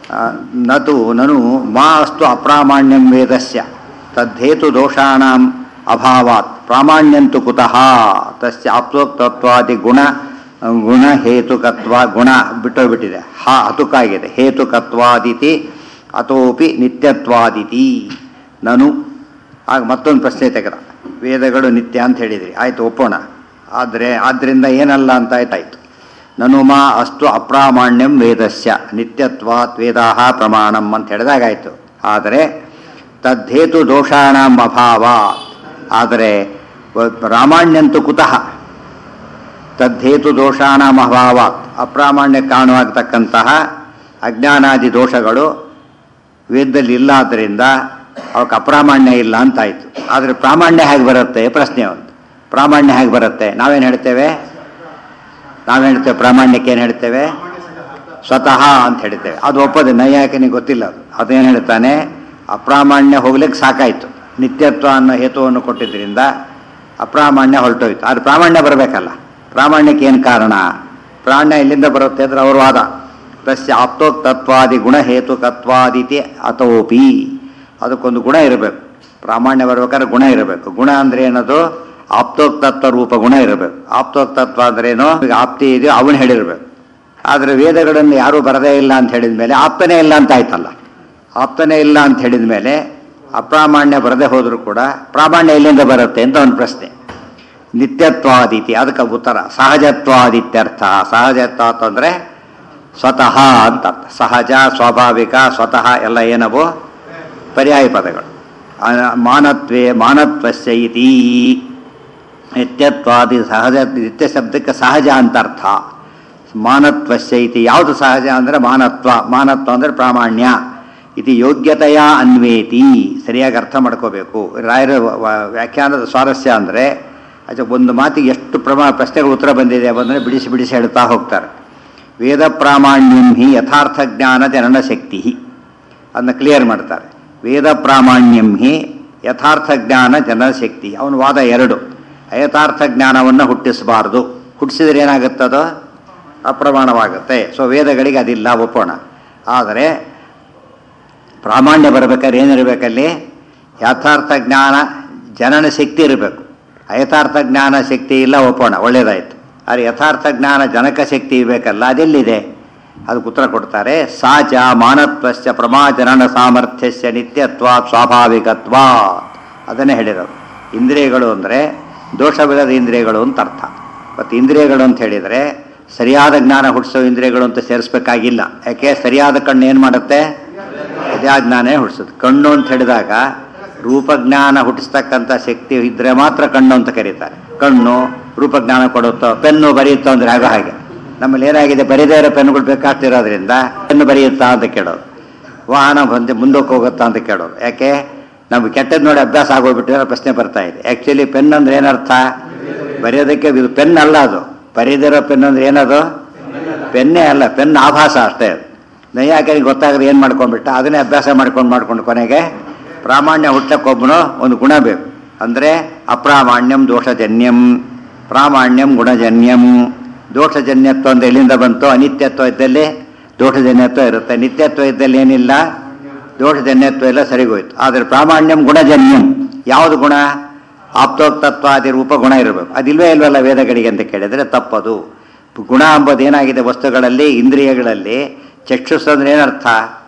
ಆ, ನತು ನನು ಮಾ ಅಸ್ತು ಅಪ್ರಾಮಾಣ್ಯಂ ವೇದಸ್ಯ ತದ್ದೇತು ದೋಷಾಣಾಂ ಅಭಾವಾತ್ ಪ್ರಾಮಾಣ್ಯಂತು ಕುತಃ ತಸ್ಯ ಆಪ್ತೋಕ್ತತ್ವಾದಿ ಗುಣ ಗುಣ ಹೇತುಕತ್ವ ಗುಣ ಬಿಟ್ಟೋಗ್ಬಿಟ್ಟಿದೆ ಹಾ ಅತುಕಾಗಿದೆ ಹೇತುಕತ್ವಾದಿತಿ ಅಥೋಪಿ ನಿತ್ಯತ್ವಾದಿತಿ ನನು ಆಗ ಮತ್ತೊಂದು ಪ್ರಶ್ನೆ ತೆಗೆದ ವೇದಗಳು ನಿತ್ಯ ಅಂತ ಹೇಳಿದ್ರಿ ಆಯ್ತು ಒಪ್ಪೋಣ ಆದರೆ ಆದ್ದರಿಂದ ಏನಲ್ಲ ಅಂತ ಆಯ್ತಾಯ್ತು ನನುಮಾ ಅಸ್ತು ಅಪ್ರಾಮಾಣ್ಯಂ ವೇದಸ್ಯ ನಿತ್ಯತ್ವಾತ್ ವೇದಾಹ ಪ್ರಮಾಣಂ ಅಂತ ಹೇಳಿದಾಗಾಯ್ತು ಆದರೆ ತದ್ದೇತು ದೋಷಾಣಂ ಅಭಾವ ಆದರೆ ವ- ಪ್ರಾಮಾಣ್ಯಂತು ಕುತಃ ತದ್ದೇತು ದೋಷಾಣಂ ಅಭಾವ ಅಪ್ರಾಮಾಣ್ಯ ಕಾರಣವಾಗತಕ್ಕಂತಹ ಅಜ್ಞಾನಾದಿ ದೋಷಗಳು ವೇದದಲ್ಲಿ ಇಲ್ಲ ಆದ್ದರಿಂದ ಅವಕ್ಕೆ ಅಪ್ರಾಮಾಣ್ಯ ಇಲ್ಲ ಅಂತಾಯ್ತು ಆದರೆ ಪ್ರಾಮಾಣ್ಯ ಹೇಗೆ ಬರುತ್ತೆ ಪ್ರಶ್ನೆ ಒಂದು ಪ್ರಾಮಾಣ್ಯ ಹೇಗೆ ಬರುತ್ತೆ ನಾವೇನು ಹೇಳ್ತೇವೆ ನಾವೇನು ಹೇಳ್ತೇವೆ ಪ್ರಾಮಾಣ್ಯಕ್ಕೆ ಏನು ಹೇಳ್ತೇವೆ ಸ್ವತಃ ಅಂತ ಹೇಳ್ತೇವೆ ಅದು ಒಪ್ಪದೆ ನೈಯಾಯಕನಿಗೆ ಗೊತ್ತಿಲ್ಲ ಅದು ಅದೇನು ಹೇಳ್ತಾನೆ ಅಪ್ರಾಮಾಣ್ಯ ಹೋಗ್ಲಿಕ್ಕೆ ಸಾಕಾಯಿತು ನಿತ್ಯತ್ವ ಅನ್ನೋ ಹೇತುವನ್ನು ಕೊಟ್ಟಿದ್ದರಿಂದ ಅಪ್ರಾಮಾಣ್ಯ ಹೊರಟೋಯ್ತು ಆದರೆ ಪ್ರಾಮಾಣ್ಯ ಬರಬೇಕಲ್ಲ ಪ್ರಾಮಾಣ್ಯಕ್ಕೆ ಏನು ಕಾರಣ ಪ್ರಾಮಾಣ್ಯ ಎಲ್ಲಿಂದ ಬರುತ್ತೆ ಅಂದ್ರೆ ಅವ್ರ ವಾದ ತಸ್ಯ ಆಪ್ತೋಕ್ತತ್ವಾದಿ ಗುಣ ಹೇತುಕತ್ವಾದಿತಿ ಅಥೋಪಿ ಅದಕ್ಕೊಂದು ಗುಣ ಇರಬೇಕು ಪ್ರಾಮಾಣ್ಯ ಬರ್ಬೇಕಾದ್ರೆ ಗುಣ ಇರಬೇಕು ಗುಣ ಅಂದ್ರೆ ಏನದು ಆಪ್ತೋಕ್ತತ್ವ ರೂಪ ಗುಣ ಇರಬೇಕು ಆಪ್ತೋಕ್ತತ್ವ ಅಂದ್ರೇನು ಈಗ ಆಪ್ತಿ ಇದೆಯೋ ಅವನು ಹೇಳಿರ್ಬೇಕು ಆದರೆ ವೇದಗಳನ್ನು ಯಾರೂ ಬರದೇ ಇಲ್ಲ ಅಂತ ಹೇಳಿದ ಮೇಲೆ ಆಪ್ತನೇ ಇಲ್ಲ ಅಂತ ಆಯ್ತಲ್ಲ ಆಪ್ತನೇ ಇಲ್ಲ ಅಂತ ಹೇಳಿದ ಮೇಲೆ ಅಪ್ರಾಮಾಣ್ಯ ಬರದೇ ಹೋದರೂ ಕೂಡ ಪ್ರಾಮಾಣ್ಯ ಎಲ್ಲಿಂದ ಬರುತ್ತೆ ಅಂತ ಒಂದು ಪ್ರಶ್ನೆ ನಿತ್ಯತ್ವಾದಿತಿ ಅದಕ್ಕೆ ಉತ್ತರ ಸಹಜತ್ವಾದಿತ್ಯರ್ಥ ಸಹಜತ್ವ ಅಂತಂದ್ರೆ ಸ್ವತಃ ಅಂತ ಅರ್ಥ ಸಹಜ ಸ್ವಾಭಾವಿಕ ಸ್ವತಃ ಎಲ್ಲ ಏನವು ಪರ್ಯಾಯ ಪದಗಳು ಆ, ಮಾನತ್ವೇ ಮಾನತ್ವಸ್ಯ ಇತಿ ನಿತ್ಯತ್ವಾದಿ ಸಹಜ ನಿತ್ಯ ಶಬ್ದಕ್ಕೆ ಸಹಜ ಅಂತ ಅರ್ಥ ಮಾನತ್ವಸ್ಯ ಇತಿ ಯಾವುದು ಸಹಜ ಅಂದರೆ ಮಾನತ್ವ ಮಾನತ್ವ ಅಂದರೆ ಪ್ರಾಮಾಣ್ಯ ಇದು ಯೋಗ್ಯತೆಯ ಅನ್ವೇತಿ ಸರಿಯಾಗಿ ಅರ್ಥ ಮಾಡ್ಕೋಬೇಕು ರಾಯರ ವ- ವ- ವ್ಯಾಖ್ಯಾನದ ಸ್ವಾರಸ್ಯ ಅಂದರೆ ಅದು ಒಂದು ಮಾತಿಗೆ ಎಷ್ಟು ಪ್ರಮಾಣ ಪ್ರಶ್ನೆಗಳು ಉತ್ತರ ಬಂದಿದೆ ಅಂದರೆ ಬಿಡಿಸಿ ಬಿಡಿಸಿ ಹೇಳ್ತಾ ಹೋಗ್ತಾರೆ ವೇದ ಪ್ರಾಮಾಣ್ಯಂ ಹಿ ಯಥಾರ್ಥ ಜ್ಞಾನ ಜನನ ಶಕ್ತಿ ಅದನ್ನ ಕ್ಲಿಯರ್ ಮಾಡ್ತಾರೆ ವೇದ ಪ್ರಾಮಾಣ್ಯಂ ಹಿ ಯಥಾರ್ಥ ಜ್ಞಾನ ಜನನ ಶಕ್ತಿ ಅವನ ವಾದ ಎರಡು ಅಯಥಾರ್ಥ ಜ್ಞಾನವನ್ನು ಹುಟ್ಟಿಸಬಾರ್ದು ಹುಟ್ಟಿಸಿದ್ರೆ ಏನಾಗುತ್ತದೋ ಅಪ್ರಮಾಣವಾಗುತ್ತೆ ಸೊ ವೇದಗಳಿಗೆ ಅದಿಲ್ಲ ಒಪ್ಪೋಣ ಆದರೆ ಪ್ರಾಮಾಣ್ಯ ಬರಬೇಕಾದ್ರೆ ಏನಿರಬೇಕಲ್ಲಿ ಯಥಾರ್ಥ ಜ್ಞಾನ ಜನನ ಶಕ್ತಿ ಇರಬೇಕು ಅಯಥಾರ್ಥ ಜ್ಞಾನ ಶಕ್ತಿ ಇಲ್ಲ ಒಪ್ಪೋಣ ಒಳ್ಳೇದಾಯ್ತು ಆದರೆ ಯಥಾರ್ಥ ಜ್ಞಾನ ಜನಕ ಶಕ್ತಿ ಇರಬೇಕಲ್ಲ ಅದೆಲ್ಲಿದೆ ಅದಕ್ಕೆ ಉತ್ತರ ಕೊಡ್ತಾರೆ ಸಾಚ ಮಾನತ್ವಸ್ಯ ಪ್ರಮಾಜನನ ಸಾಮರ್ಥ್ಯಸ್ಯ ನಿತ್ಯತ್ವ ಸ್ವಾಭಾವಿಕತ್ವ ಅದನ್ನೇ ಹೇಳಿರೋದು ಇಂದ್ರಿಯಗಳು ಅಂದರೆ ದೋಷವಿಲ್ಲದ ಇಂದ್ರಿಯಗಳು ಅಂತ ಅರ್ಥ ಮತ್ತು ಇಂದ್ರಿಯಗಳು ಅಂತ ಹೇಳಿದರೆ ಸರಿಯಾದ ಜ್ಞಾನ ಹುಟ್ಟಿಸೋ ಇಂದ್ರಿಯಗಳು ಅಂತ ಸೇರಿಸ್ಬೇಕಾಗಿಲ್ಲ ಯಾಕೆ ಸರಿಯಾದ ಕಣ್ಣು ಏನು ಮಾಡುತ್ತೆ ಅದೇ ಜ್ಞಾನೇ ಹುಟ್ಟಿಸುತ್ತೆ ಕಣ್ಣು ಅಂತ ಹೇಳಿದಾಗ ರೂಪಜ್ಞಾನ ಹುಟ್ಟಿಸ್ತಕ್ಕಂಥ ಶಕ್ತಿ ಇದ್ರೆ ಮಾತ್ರ ಕಣ್ಣು ಅಂತ ಕರೀತಾರೆ ಕಣ್ಣು ರೂಪಜ್ಞಾನ ಕೊಡುತ್ತೋ ಪೆನ್ನು ಬರೆಯುತ್ತೋ ಅಂದ್ರೆ ಆಗ ಹಾಗೆ ನಮ್ಮಲ್ಲಿ ಏನಾಗಿದೆ ಬರೀದೇ ಇರೋ ಪೆನ್ನುಗಳು ಬೇಕಾಗ್ತಿರೋದ್ರಿಂದ ಪೆನ್ನು ಬರೆಯುತ್ತಾ ಅಂತ ಕೇಳೋದು ವಾಹನ ಬಂದು ಮುಂದಕ್ಕೆ ಹೋಗುತ್ತಾ ಅಂತ ಕೇಳೋದು ಯಾಕೆ ನಮ್ಗೆ ಕೆಟ್ಟದ್ದು ನೋಡಿ ಅಭ್ಯಾಸ ಆಗೋಗ್ಬಿಟ್ಟಿರೋ ಪ್ರಶ್ನೆ ಬರ್ತಾ ಇದೆ ಆ್ಯಕ್ಚುಲಿ ಪೆನ್ ಅಂದ್ರೆ ಏನರ್ಥ ಬರೆಯೋದಕ್ಕೆ ಇದು ಪೆನ್ ಅಲ್ಲ ಅದು ಬರೆಯದಿರೋ ಪೆನ್ ಅಂದ್ರೆ ಏನದು ಪೆನ್ನೇ ಅಲ್ಲ ಪೆನ್ ಆಭಾಸ ಅಷ್ಟೇ ಅದು ನೈಯಾಕರಿಗೆ ಗೊತ್ತಾಗದೆ ಏನು ಮಾಡ್ಕೊಂಡ್ಬಿಟ್ಟ ಅದನ್ನೇ ಅಭ್ಯಾಸ ಮಾಡ್ಕೊಂಡು ಮಾಡ್ಕೊಂಡು ಕೊನೆಗೆ ಪ್ರಾಮಾಣ್ಯ ಹುಟ್ಟಕ್ಕೊಬ್ಬನು ಒಂದು ಗುಣ ಬೇಕು ಅಂದರೆ ಅಪ್ರಾಮಾಣ್ಯಂ ದೋಷಜನ್ಯಂ ಪ್ರಾಮಾಣ್ಯಂ ಗುಣಜನ್ಯಂ ದೋಷಜನ್ಯತ್ವ ಅಂದ್ರೆ ಎಲ್ಲಿಂದ ಬಂತು ಅನಿತ್ಯತ್ವ ಇದ್ದಲ್ಲಿ ದೋಷಜನ್ಯತ್ವ ಇರುತ್ತೆ ನಿತ್ಯತ್ವ ಇದ್ದಲ್ಲಿ ಏನಿಲ್ಲ ದೋಷಜನ್ಯತ್ವ ಎಲ್ಲ ಸರಿಗೋಯ್ತು ಆದರೆ ಪ್ರಾಮಾಣ್ಯಂ ಗುಣಜನ್ಯಂ ಯಾವುದು ಗುಣ ಆಪ್ತೋಕ್ತತ್ವಾದಿ ರೂಪ ಗುಣ ಇರಬೇಕು ಅದಿಲ್ವೇ ಇಲ್ವಲ್ಲ ವೇದಗಳಿಗೆ ಅಂತ ಕೇಳಿದರೆ ತಪ್ಪದು ಗುಣ ಎಂಬುದು ಏನಾಗಿದೆ ವಸ್ತುಗಳಲ್ಲಿ ಇಂದ್ರಿಯಗಳಲ್ಲಿ ಚಕ್ಷುಸ್ ಅಂದ್ರೆ ಏನರ್ಥ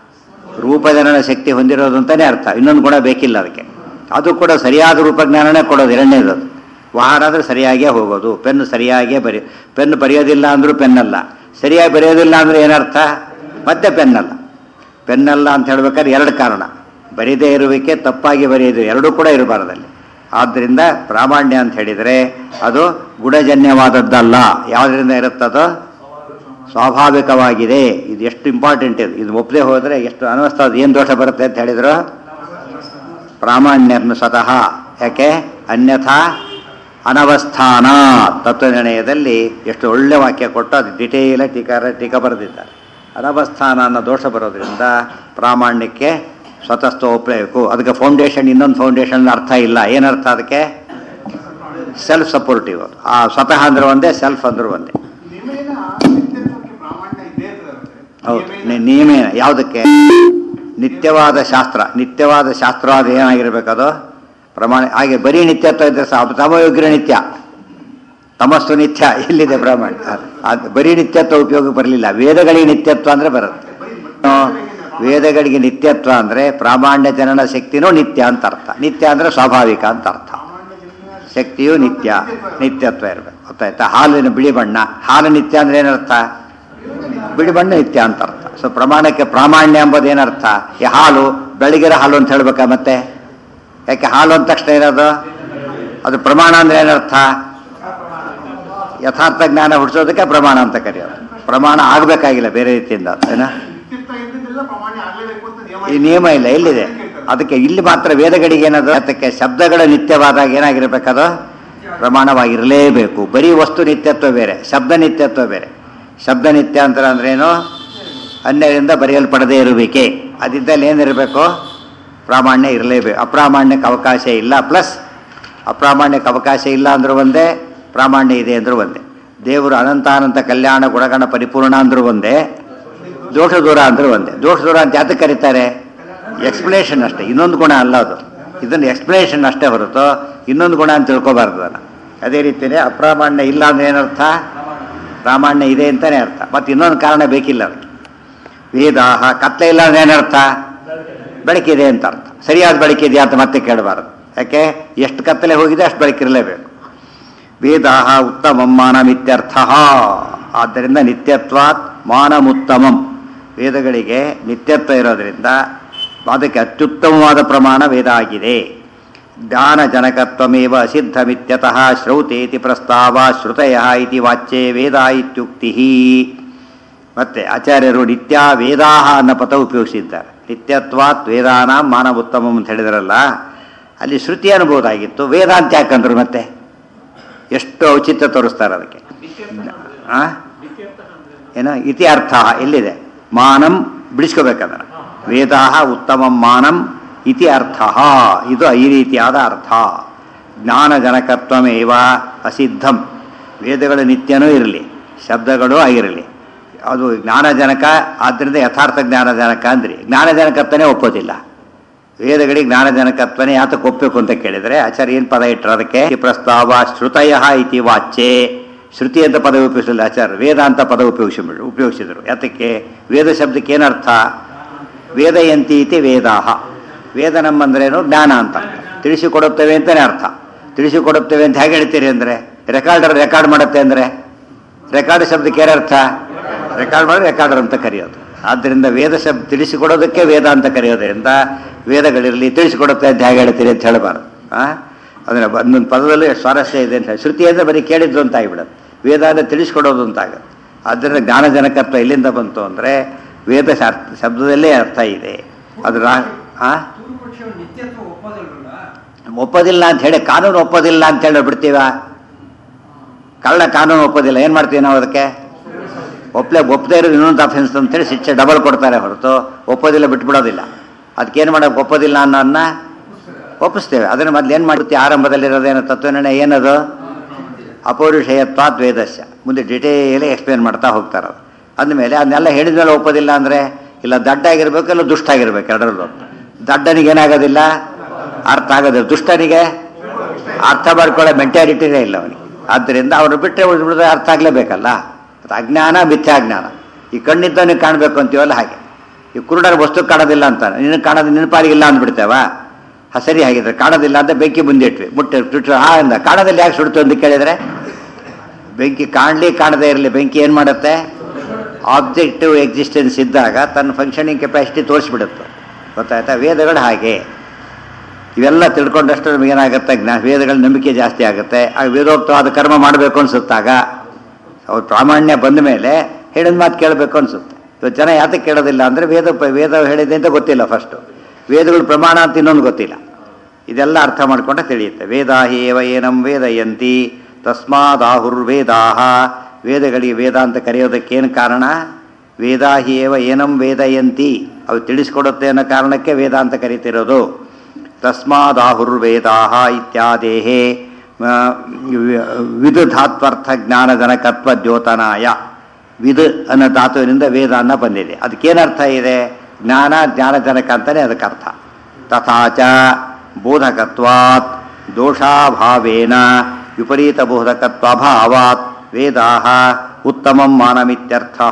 ರೂಪಜನನ ಶಕ್ತಿ ಹೊಂದಿರೋದು ಅಂತಲೇ ಅರ್ಥ ಇನ್ನೊಂದು ಗುಣ ಬೇಕಿಲ್ಲ ಅದಕ್ಕೆ ಅದು ಕೂಡ ಸರಿಯಾದ ರೂಪಜ್ಞಾನನೇ ಕೊಡೋದು ಎರಡನೇದು ಅದು. ವಾಹನ ಅಂದರೆ ಸರಿಯಾಗೇ ಹೋಗೋದು ಪೆನ್ ಸರಿಯಾಗೇ ಬರಿ ಪೆನ್ ಬರೆಯೋದಿಲ್ಲ ಅಂದರೂ ಪೆನ್ನಲ್ಲ ಸರಿಯಾಗಿ ಬರೆಯೋದಿಲ್ಲ ಅಂದರೆ ಏನರ್ಥ ಮತ್ತೆ ಪೆನ್ನಲ್ಲ ಪೆನ್ನಲ್ಲ ಅಂತ ಹೇಳ್ಬೇಕಾದ್ರೆ ಎರಡು ಕಾರಣ ಬರೀದೇ ಇರುವಿಕೆ ತಪ್ಪಾಗಿ ಬರೆಯೋದು ಎರಡೂ ಕೂಡ ಇರಬಾರ್ದಲ್ಲಿ ಆದ್ದರಿಂದ ಪ್ರಾಮಾಣ್ಯ ಅಂತ ಹೇಳಿದರೆ ಅದು ಗುಣಜನ್ಯವಾದದ್ದಲ್ಲ ಯಾವುದರಿಂದ ಇರುತ್ತದೋ ಸ್ವಾಭಾವಿಕವಾಗಿದೆ ಇದು ಎಷ್ಟು ಇಂಪಾರ್ಟೆಂಟ್ ಇದು ಇದು ಒಪ್ಪದೆ ಹೋದರೆ ಎಷ್ಟು ಅನವಸ್ಥ ಏನು ದೋಷ ಬರುತ್ತೆ ಅಂತ ಹೇಳಿದ್ರು ಪ್ರಾಮಾಣ್ಯರ್ನು ಸ್ವತಃ ಯಾಕೆ ಅನ್ಯಥಾ ಅನವಸ್ಥಾನ ತತ್ವನಿರ್ಣಯದಲ್ಲಿ ಎಷ್ಟು ಒಳ್ಳೆ ವಾಕ್ಯ ಕೊಟ್ಟು ಅದು ಡಿಟೇಲ ಟೀಕಾರ ಟೀಕ ಬರೆದಿದ್ದಾರೆ ಅನವಸ್ಥಾನ ಅನ್ನೋ ದೋಷ ಬರೋದ್ರಿಂದ ಪ್ರಾಮಾಣ್ಯಕ್ಕೆ ಸ್ವತಸ್ಥ ಒಪ್ಪಬೇಕು ಅದಕ್ಕೆ ಫೌಂಡೇಶನ್ ಇನ್ನೊಂದು ಫೌಂಡೇಶನ್ ಅರ್ಥ ಇಲ್ಲ ಏನರ್ಥ ಅದಕ್ಕೆ ಸೆಲ್ಫ್ ಸಪೋರ್ಟಿವ್ ಆ ಸ್ವತಃ ಅಂದ್ರೆ ಒಂದೇ ಸೆಲ್ಫ್ ಅಂದ್ರೆ ಒಂದೇ ನಿಮೇನ ನಿತ್ಯತ್ವಕ್ಕೆ ಪ್ರಾಮಾಣ್ಯ ಇದ್ದೇ ಇರ್ತದೆ ಹೌದು ನಿ- ನಿಯಮೇನ ಯಾವುದಕ್ಕೆ ನಿತ್ಯವಾದ ಶಾಸ್ತ್ರ ನಿತ್ಯವಾದ ಶಾಸ್ತ್ರವಾದ ಏನಾಗಿರ್ಬೇಕದು ಪ್ರಮಾಣ ಹಾಗೆ ಬರೀ ನಿತ್ಯತ್ವ ಇದ್ದರೆ ಸಹ ತಮಯೋಗ್ರ ನಿತ್ಯ ತಮಸ್ಸು ನಿತ್ಯ ಎಲ್ಲಿದೆ ಪ್ರಮಾಣ ಅದು ಬರೀ ನಿತ್ಯತ್ವ ಉಪಯೋಗ ಬರಲಿಲ್ಲ ವೇದಗಳಿಗೆ ನಿತ್ಯತ್ವ ಅಂದರೆ ಬರುತ್ತೆ ಆ, ವೇದಗಳಿಗೆ ನಿತ್ಯತ್ವ ಅಂದರೆ ಪ್ರಾಮಾಣ್ಯ ಜನನ ಶಕ್ತಿನೂ ನಿತ್ಯ ಅಂತ ಅರ್ಥ ನಿತ್ಯ ಅಂದರೆ ಸ್ವಾಭಾವಿಕ ಅಂತ ಅರ್ಥ ಶಕ್ತಿಯು ನಿತ್ಯ ನಿತ್ಯತ್ವ ಇರಬೇಕು ಗೊತ್ತಾಯ್ತಾ ಹಾಲಿನ ಬಿಳಿ ಬಣ್ಣ ಹಾಲು ನಿತ್ಯ ಅಂದ್ರೆ ಏನರ್ಥ ಬಿಳಿ ಬಣ್ಣ ನಿತ್ಯ ಅಂತ ಅರ್ಥ ಸೊ ಪ್ರಮಾಣಕ್ಕೆ ಪ್ರಾಮಾಣ್ಯ ಎಂಬುದು ಏನರ್ಥ ಈ ಹಾಲು ಬೆಳಗಿನ ಹಾಲು ಅಂತ ಹೇಳ್ಬೇಕಾ ಮತ್ತೆ ಯಾಕೆ ಹಾಲು ಅಂದ ತಕ್ಷಣ ಏನದು ಅದು ಪ್ರಮಾಣ ಅಂದ್ರೆ ಏನರ್ಥ ಯಥಾರ್ಥ ಜ್ಞಾನ ಹುಟ್ಟಿಸೋದಕ್ಕೆ ಪ್ರಮಾಣ ಅಂತ ಕರೆಯೋದು ಪ್ರಮಾಣ ಆಗಬೇಕಾಗಿಲ್ಲ ಬೇರೆ ರೀತಿಯಿಂದ ಏನ ನಿತ್ಯತ್ವ ಇದ್ದಿದ್ದೆಲ್ಲ ಪ್ರಾಮಾಣ್ಯ ಆಗ್ಲೇಬೇಕು ಅಂತ ನಿಯಮ ಈ ನಿಯಮ ಇಲ್ಲ ಎಲ್ಲಿದೆ ಅದಕ್ಕೆ ಇಲ್ಲಿ ಮಾತ್ರ ವೇದಗಳಿಗೆ ಏನದು ಅದಕ್ಕೆ ಶಬ್ದಗಳ ನಿತ್ಯವಾದಾಗ ಏನಾಗಿರ್ಬೇಕದು ಪ್ರಮಾಣವಾಗಿರಲೇಬೇಕು ಬರೀ ವಸ್ತು ನಿತ್ಯತ್ವ ಬೇರೆ ಶಬ್ದ ನಿತ್ಯತ್ವ ಬೇರೆ ಶಬ್ದ ನಿತ್ಯ ಅಂತ ಅಂದ್ರೇನು ಅನ್ಯರಿಂದ ಬರೆಯಲ್ಪಡದೇ ಇರಬೇಕೆ ಅದಿದ್ದಲ್ಲಿ ಏನಿರಬೇಕು ಪ್ರಾಮಾಣ್ಯ ಇರಲೇಬೇಕು ಅಪ್ರಾಮಾಣ್ಯಕ್ಕೆ ಅವಕಾಶ ಇಲ್ಲ ಪ್ಲಸ್ ಅಪ್ರಾಮಾಣ್ಯಕ್ಕೆ ಅವಕಾಶ ಇಲ್ಲ ಅಂದ್ರೂ ಒಂದೇ ಪ್ರಾಮಾಣ್ಯ ಇದೆ ಅಂದ್ರೂ ಒಂದೇ ದೇವರು ಅನಂತಾನಂತ ಕಲ್ಯಾಣ ಗುಣಗಣ ಪರಿಪೂರ್ಣ ಅಂದ್ರೂ ಒಂದೇ ದೋಷ ದೂರ ಅಂದ್ರೆ ಒಂದೇ ದೋಷ ದೂರ ಅಂತ ಯಾತಕ್ಕೆ ಕರೀತಾರೆ ಎಕ್ಸ್ಪ್ಲೇಷನ್ ಅಷ್ಟೇ ಇನ್ನೊಂದು ಗುಣ ಅಲ್ಲ ಅದು ಇದನ್ನು ಎಕ್ಸ್ಪ್ಲೇಷನ್ ಅಷ್ಟೇ ಹೊರತು ಇನ್ನೊಂದು ಗುಣ ಅಂತ ತಿಳ್ಕೊಬಾರ್ದು ಅದನ್ನು ಅದೇ ರೀತಿಯೇ ಅಪ್ರಾಮಾಣ್ಯ ಇಲ್ಲ ಅಂದ್ರೆ ಏನರ್ಥ ಪ್ರಾಮಾಣ್ಯ ಇದೆ ಅಂತಾನೆ ಅರ್ಥ ಮತ್ತು ಇನ್ನೊಂದು ಕಾರಣ ಬೇಕಿಲ್ಲ ಅದಕ್ಕೆ ವೇದಾಹ ಕತ್ಲೆ ಇಲ್ಲ ಅಂದ್ರೆ ಏನರ್ಥ ಬೆಳಕಿದೆ ಅಂತ ಅರ್ಥ ಸರಿಯಾದ ಬೆಳಕಿದೆಯಾ ಅಂತ ಮತ್ತೆ ಕೇಳಬಾರದು ಯಾಕೆ ಎಷ್ಟು ಕತ್ತಲೆ ಹೋಗಿದೆ ಅಷ್ಟು ಬೆಳಕಿರಲೇಬೇಕು ವೇದಾಹ ಉತ್ತಮಂ ಮಾನಮಿತ್ಯರ್ಥ ಆದ್ದರಿಂದ ನಿತ್ಯತ್ವಾತ್ ಮಾನಮುತ್ತಮಂ ವೇದಗಳಿಗೆ ನಿತ್ಯತ್ವ ಇರೋದರಿಂದ ಅದಕ್ಕೆ ಅತ್ಯುತ್ತಮವಾದ ಪ್ರಮಾಣ ವೇದ ಆಗಿದೆ ಜ್ಞಾನಜನಕತ್ವಮೇವ ಅಸಿದ್ಧಮಿತ್ಯತಃ ಶ್ರೌತೇತಿ ಪ್ರಸ್ತಾವ ಶ್ರುತಯ ಇತಿ ವಾಚ್ಯೆ ವೇದ ಇತ್ಯುಕ್ತಿ ಮತ್ತೆ ಆಚಾರ್ಯರು ನಿತ್ಯ ವೇದಾಹ ಅನ್ನೋ ಪದ ಉಪಯೋಗಿಸಿದ್ದಾರೆ ನಿತ್ಯತ್ವಾತ್ ವೇದಾನ ಮಾನವೋತ್ತಮಂ ಅಂತ ಹೇಳಿದ್ರಲ್ಲ ಅಲ್ಲಿ ಶ್ರುತಿ ಅನ್ಬೋದಾಗಿತ್ತು ವೇದ ಅಂತ ಯಾಕಂದ್ರು ಮತ್ತೆ ಎಷ್ಟು ಔಚಿತ್ಯ ತೋರಿಸ್ತಾರೆ ಅದಕ್ಕೆ ಆ? ಏನೋ ಇತಿ ಅರ್ಥ ಎಲ್ಲಿದೆ ಮಾನಂ ಬಿಡಿಸ್ಕೋಬೇಕಂದ್ರೆ ವೇದಾಹ ಉತ್ತಮಂ ಮಾನಂ ಇತಿ ಅರ್ಥ ಇದು ಈ ರೀತಿಯಾದ ಅರ್ಥ ಜ್ಞಾನಜನಕತ್ವಮೇವ ಅಸಿದ್ಧಂ ವೇದಗಳು ನಿತ್ಯನೂ ಇರಲಿ ಶಬ್ದಗಳು ಆಗಿರಲಿ ಅದು ಜ್ಞಾನಜನಕ ಆದ್ದರಿಂದ ಯಥಾರ್ಥ ಜ್ಞಾನಜನಕ ಅಂದ್ರಿ ಜ್ಞಾನಜನಕತ್ವನೇ ಒಪ್ಪೋದಿಲ್ಲ ವೇದಗಳಿಗೆ ಜ್ಞಾನಜನಕತ್ವನೇ ಯಾತಕ್ಕೆ ಒಪ್ಪಬೇಕು ಅಂತ ಕೇಳಿದರೆ ಆಚಾರ್ಯ ಏನು ಪದ ಇಟ್ಟರು ಅದಕ್ಕೆ ಈ ಪ್ರಸ್ತಾವ ಶ್ರುತಯ ಇತಿ ವಾಚ್ಯೆ ಶ್ರುತಿ ಅಂತ ಪದ ಉಪಯೋಗಿಸಲಿಲ್ಲ ಆಚಾರ್ಯ ವೇದ ಅಂತ ಪದ ಉಪಯೋಗಿಸಿ ಉಪಯೋಗಿಸಿದರು ಯಾತಕ್ಕೆ ವೇದ ಶಬ್ದಕ್ಕೆ ಏನರ್ಥ ವೇದಯಂತಿ ಇತಿ ವೇದಾಹ ವೇದ ನಮ್ಮಂದ್ರೇನು ಜ್ಞಾನ ಅಂತ ತಿಳಿಸಿಕೊಡುತ್ತೇವೆ ಅಂತಲೇ ಅರ್ಥ ತಿಳಿಸಿಕೊಡುತ್ತೇವೆ ಅಂತ ಹೇಗೆ ಹೇಳ್ತೀರಿ ಅಂದರೆ ರೆಕಾರ್ಡರ್ ರೆಕಾರ್ಡ್ ಮಾಡುತ್ತೆ ಅಂದರೆ ರೆಕಾರ್ಡ್ ಶಬ್ದಕ್ಕೆ ಏನರ್ಥ ರೆಕಾರ್ಡ್ ಮಾಡಿ ರೆಕಾರ್ಡರ್ ಅಂತ ಕರೆಯೋದು ಆದ್ದರಿಂದ ವೇದ ಶಬ್ದ ತಿಳಿಸಿಕೊಡೋದಕ್ಕೆ ವೇದ ಅಂತ ಕರೆಯೋದ್ರಿಂದ ವೇದಗಳಿರಲಿ ತಿಳಿಸಿಕೊಡುತ್ತೆ ಅಂತ ಹೇಗೆ ಹೇಳ್ತೀರಿ ಅಂತ ಹೇಳಬಾರ್ದು ಆ ಅಂದರೆ ಒಂದೊಂದು ಪದದಲ್ಲಿ ಸ್ವಾರಸ್ಯ ಇದೆ ಅಂತ ಹೇಳಿ. ಶ್ರುತಿ ಅಂದರೆ ಬರೀ ಕೇಳಿದ್ರು ಅಂತ ಆಗಿಬಿಡುತ್ತೆ ವೇದ ಅಂದರೆ ತಿಳಿಸ್ಕೊಡೋದು ಅಂತ ಆಗುತ್ತೆ ಆದ್ದರಿಂದ ಜ್ಞಾನಜನಕತ್ವ ಎಲ್ಲಿಂದ ಬಂತು ಅಂದರೆ ವೇದ ಶಾರ್- ಶಬ್ದದಲ್ಲೇ ಅರ್ಥ ಇದೆ ಅದರ ಆ ಪೂರ್ವಪಕ್ಷವು ನಿತ್ಯತ್ವ ಒಪ್ಪೋದಿಲ್ವಲ್ಲ ಒಪ್ಪೋದಿಲ್ಲ ಅಂತ ಹೇಳಿ ಕಾನೂನು ಒಪ್ಪೋದಿಲ್ಲ ಅಂತ ಹೇಳಿ ಬಿಡ್ತೀವ ಕಳ್ಳ ಕಾನೂನು ಒಪ್ಪೋದಿಲ್ಲ ಏನು ಮಾಡ್ತೀವಿ ನಾವು ಅದಕ್ಕೆ ಒಪ್ಪಲೆ ಒಪ್ಪದೇ ಇರೋದು ಇನ್ನೊಂದು ಅಫೆನ್ಸ್ ಅಂತೇಳಿ ಶಿಕ್ಷೆ ಡಬಲ್ ಕೊಡ್ತಾರೆ ಹೊರತು ಒಪ್ಪೋದಿಲ್ಲ ಬಿಟ್ಬಿಡೋದಿಲ್ಲ ಅದಕ್ಕೇನು ಮಾಡೋಕೆ ಒಪ್ಪೋದಿಲ್ಲ ಅನ್ನೋದನ್ನ ಒಪ್ಪಿಸ್ತೇವೆ ಅದನ್ನು ಮೊದಲು ಏನು ಮಾಡುತ್ತೆ ಆರಂಭದಲ್ಲಿರೋದೇನು ತತ್ವನಿರ್ಣಯ ಏನದು ಅಪೌರುಷಯತ್ವಾತ್ ವೇದಸ್ಯ ಮುಂದೆ ಡಿಟೇಲಿ ಎಕ್ಸ್ಪ್ಲೇನ್ ಮಾಡ್ತಾ ಹೋಗ್ತಾರೆ ಅದು ಅಂದಮೇಲೆ ಅದನ್ನೆಲ್ಲ ಹೇಳಿದ್ಮೇಲೆ ಒಪ್ಪೋದಿಲ್ಲ ಅಂದರೆ ಇಲ್ಲ ದಡ್ಡ ಆಗಿರ್ಬೇಕು ಇಲ್ಲ ದುಷ್ಟ ಆಗಿರ್ಬೇಕು ಎರಡರಲ್ಲೂ ದಡ್ಡನಿಗೆ ಏನಾಗೋದಿಲ್ಲ ಅರ್ಥ ಆಗೋದಿಲ್ಲ ದುಷ್ಟನಿಗೆ ಅರ್ಥ ಮಾಡ್ಕೊಳ್ಳೋ ಮೆಂಟ್ಯಾಲಿಟಿನೇ ಇಲ್ಲ ಅವನಿಗೆ ಆದ್ದರಿಂದ ಅವರು ಬಿಟ್ಟರೆ ಉಳಿದ್ಬಿಡಿದ್ರೆ ಅರ್ಥ ಆಗಲೇಬೇಕಲ್ಲ ಅದು ಅಜ್ಞಾನ ಮಿಥ್ಯಾಜ್ಞಾನ ಈ ಕಣ್ಣಿದ್ದವನಿಗೆ ಕಾಣಬೇಕು ಅಂತೀವಲ್ಲ ಹಾಗೆ ಈ ಕುರುಡರ ವಸ್ತು ಕಾಣೋದಿಲ್ಲ ಅಂತ ನಿನ್ನ ಕಾಣೋದು ನಿನ್ನ ಪಾಲಿಗಿಲ್ಲ ಅಂದ್ಬಿಡ್ತೇವ ಹಾ ಸರಿ ಹಾಗಿದ್ರೆ ಕಾಣೋದಿಲ್ಲ ಅಂತ ಬೆಂಕಿ ಮುಂದಿಟ್ವಿ ಮುಟ್ಟೆ ಬಿಟ್ಟರೆ ಆ ಅಂದ ಕಾಣೋದಿಲ್ಲ ಯಾಕೆ ಸುಡ್ತು ಅಂತ ಕೇಳಿದರೆ ಬೆಂಕಿ ಕಾಣಲಿ ಕಾಣದೇ ಇರಲಿ ಬೆಂಕಿ ಏನು ಮಾಡುತ್ತೆ ಆಬ್ಜೆಕ್ಟಿವ್ ಎಕ್ಸಿಸ್ಟೆನ್ಸ್ ಇದ್ದಾಗ ತನ್ನ ಫಂಕ್ಷನಿಂಗ್ ಕೆಪಾಸಿಟಿ ತೋರಿಸ್ಬಿಡುತ್ತೆ ಗೊತ್ತಾಯ್ತಾ ವೇದಗಳು ಹಾಗೆ ಇವೆಲ್ಲ ತಿಳ್ಕೊಂಡಷ್ಟು ನಮಗೇನಾಗುತ್ತೆ ಜ್ಞಾ ವೇದಗಳ ನಂಬಿಕೆ ಜಾಸ್ತಿ ಆಗುತ್ತೆ ಆ ವೇದೋಕ್ತವಾದ ಕರ್ಮ ಮಾಡಬೇಕು ಅನ್ಸುತ್ತಾಗ ಅವ್ರ ಪ್ರಾಮಾಣ್ಯ ಬಂದ ಮೇಲೆ ಹೇಳಿದ ಮಾತು ಕೇಳಬೇಕು ಅನ್ಸುತ್ತೆ ಇವತ್ತು ಜನ ಯಾತಕ್ಕೆ ಕೇಳೋದಿಲ್ಲ ಅಂದರೆ ವೇದ ವೇದ ಹೇಳಿದೆ ಅಂತ ಗೊತ್ತಿಲ್ಲ ಫಸ್ಟು ವೇದಗಳು ಪ್ರಮಾಣ ಅಂತ ಇನ್ನೊಂದು ಗೊತ್ತಿಲ್ಲ ಇದೆಲ್ಲ ಅರ್ಥ ಮಾಡ್ಕೊಂಡೆ ತಿಳಿಯುತ್ತೆ ವೇದಾಹಿ ಏವ ಏನಂ ವೇದಯಂತಿ ತಸ್ಮಾದಾಹುರ್ವೇದಾಹ ವೇದಗಳಿಗೆ ವೇದ ಅಂತ ಕರೆಯೋದಕ್ಕೇನು ಕಾರಣ ವೇದಾಹಿ ಏವ ಏನಂ ವೇದಯಂತಿ ಅವು ತಿಳಿಸ್ಕೊಡುತ್ತೆ ಅನ್ನೋ ಕಾರಣಕ್ಕೆ ವೇದ ಅಂತ ಕರಿತಿರೋದು ತಸ್ಮಾದಾಹುರ್ವೇದಾಹ ಇತ್ಯಾದೇಹೇ ವಿದುಧಾತ್ವರ್ಥ ಜ್ಞಾನಜನಕತ್ವ ದ್ಯೋತನಾಯ ವಿದ್ ಅನ್ನೋ ಧಾತುವಿನಿಂದ ವೇದ ಅನ್ನ ಬಂದಿದೆ ಅದಕ್ಕೇನರ್ಥ ಇದೆ ಜ್ಞಾನ ಜ್ಞಾನಜನಕ ಅಂತಲೇ ಅದಕ್ಕೆ ಅರ್ಥ ತಥಾಚ ಬೋಧಕತ್ವಾತ್ ದೋಷಾಭಾವೇನ ವಿಪರೀತ ಬೋಧಕತ್ವಾಭಾವಾತ್ ವೇದಾ ಉತ್ತಮಂ ಮಾನಮಿತ್ಯರ್ಥ